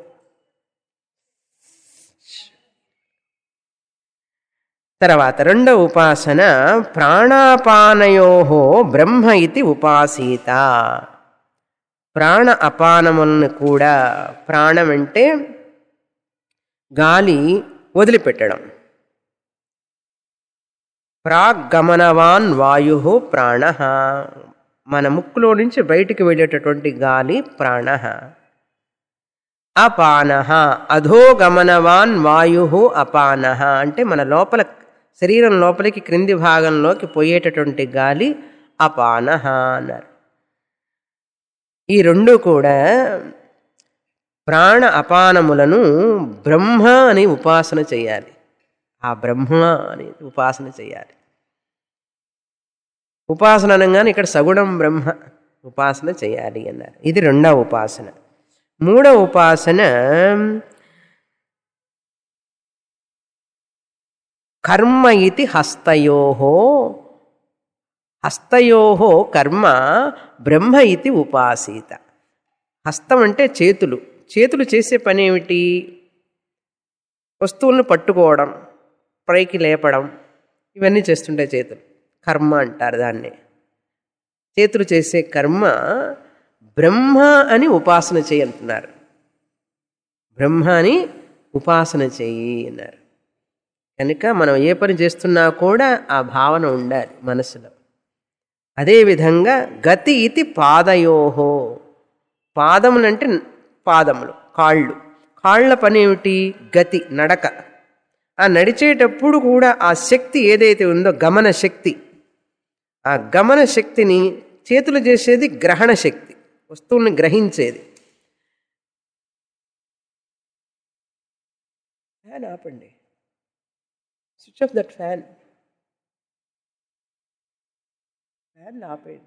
తర్వాత రెండవ ఉపాసన ప్రాణాపానయో బ్రహ్మ ఇది ఉపాసీత ప్రాణ అపానములను కూడా ప్రాణం అంటే గాలి వదిలిపెట్టడం ప్రాగమనవాన్ వాయు ప్రాణ మన ముక్కులో నుంచి బయటికి వెళ్ళేటటువంటి గాలి ప్రాణ అపాన అధోగమనవాన్ వాయు అపాన అంటే మన లోపల శరీరం లోపలికి క్రింది భాగంలోకి పోయేటటువంటి గాలి అపాన అన్నారు ఈ రెండు కూడా ప్రాణ అపానములను బ్రహ్మ అని ఉపాసన చేయాలి ఆ బ్రహ్మ అని ఉపాసన చేయాలి ఉపాసన అనగానే ఇక్కడ సగుణం బ్రహ్మ ఉపాసన చేయాలి అన్నారు ఇది రెండవ ఉపాసన మూడవ ఉపాసన కర్మ ఇది హస్తయో హస్తయో కర్మ బ్రహ్మ ఇది ఉపాసీత హస్తం అంటే చేతులు చేతులు చేసే పని ఏమిటి వస్తువులను పట్టుకోవడం పైకి లేపడం ఇవన్నీ చేస్తుంటాయి చేతులు కర్మ అంటారు దాన్ని చేతులు చేసే కర్మ బ్రహ్మ అని ఉపాసన చేయంటున్నారు బ్రహ్మ అని ఉపాసన చెయ్యి అన్నారు కనుక మనం ఏ పని చేస్తున్నా కూడా ఆ భావన ఉండాలి మనసులో అదేవిధంగా గతి ఇది పాదయోహో పాదములంటే పాదములు కాళ్ళు కాళ్ళ పని ఏమిటి గతి నడక ఆ నడిచేటప్పుడు కూడా ఆ శక్తి ఏదైతే ఉందో గమన శక్తి ఆ గమన శక్తిని చేతులు చేసేది గ్రహణ శక్తి వస్తువుని గ్రహించేది ఫ్యాన్ ఆపండి switch off that fan fan ఆపేయండి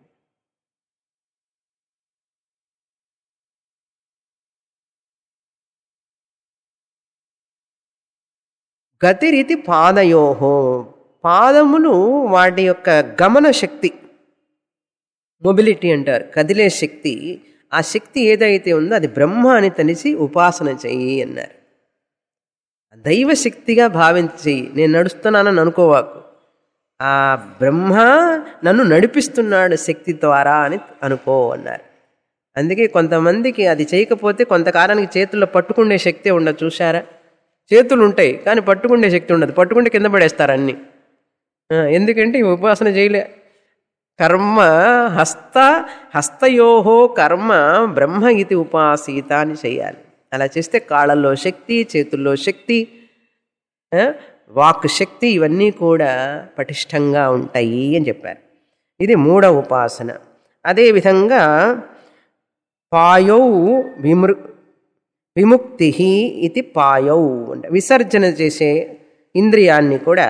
గతిరీతి పాదయోహో పాదములు వాటి యొక్క గమన శక్తి మొబిలిటీ అంటారు కదిలే శక్తి ఆ శక్తి ఏదైతే ఉందో అది బ్రహ్మ అని తెలిసి ఉపాసన చెయ్యి అన్నారు దైవ శక్తిగా భావించి నేను నడుస్తున్నానని అనుకోవాకు ఆ బ్రహ్మ నన్ను నడిపిస్తున్నాడు శక్తి ద్వారా అని అనుకో అన్నారు అందుకే కొంతమందికి అది చేయకపోతే కొంతకాలానికి చేతుల్లో పట్టుకునే శక్తి ఉండదు చూసారా చేతులు ఉంటాయి కానీ పట్టుకునే శక్తి ఉండదు పట్టుకుంటే కింద పడేస్తారు అన్నీ ఆ, ఎందుకంటే ఈ ఉపాసన చేయలే కర్మ హస్త హస్తయోహో కర్మ బ్రహ్మ ఇది ఉపాసీత అని చేయాలి అలా చేస్తే కాళ్ళల్లో శక్తి చేతుల్లో శక్తి ఆ, వాక్ శక్తి ఇవన్నీ కూడా పటిష్టంగా ఉంటాయి అని చెప్పారు ఇది మూడవ ఉపాసన అదేవిధంగా పాయౌ విమృ విముక్తి ఇది పాయౌ అంటే విసర్జన చేసే ఇంద్రియాన్ని కూడా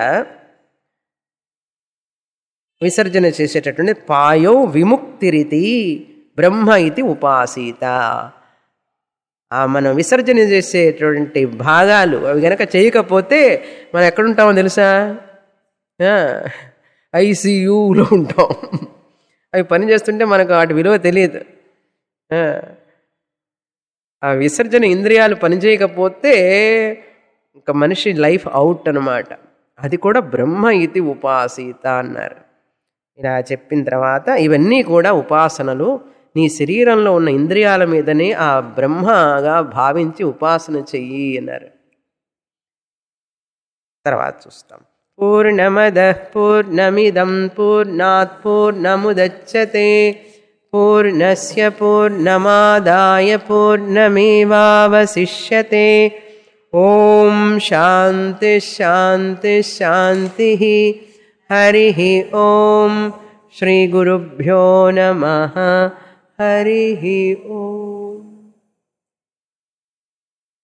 విసర్జన చేసేటటువంటి పాయౌ విముక్తిరితి బ్రహ్మ ఇది ఉపాసీత ఆ మనం విసర్జన చేసేటువంటి భాగాలు అవి గనక చేయకపోతే మనం ఎక్కడుంటామో తెలుసా ఐసీయూలో ఉంటాం అవి పని చేస్తుంటే మనకు వాటి విలువ తెలియదు ఆ, ఆ విసర్జన ఇంద్రియాలు పనిచేయకపోతే ఇంకా మనిషి లైఫ్ అవుట్ అన్నమాట అది కూడా బ్రహ్మ ఇది ఉపాసీత అన్నారు ఇలా చెప్పిన తర్వాత ఇవన్నీ కూడా ఉపాసనలు నీ శరీరంలో ఉన్న ఇంద్రియాల మీదనే ఆ బ్రహ్మగా భావించి ఉపాసన చెయ్యి అన్నారు తర్వాత చూస్తాం పూర్ణమద పూర్ణమిదం పూర్ణాత్ పూర్ణముదచ్చతే పూర్ణస్య పూర్ణమాదాయ పూర్ణమేవావశిష్యతే ఓం శాంతి శాంతి శాంతి హరి ఓం శ్రీ గురుభ్యో నమ హరి ఓం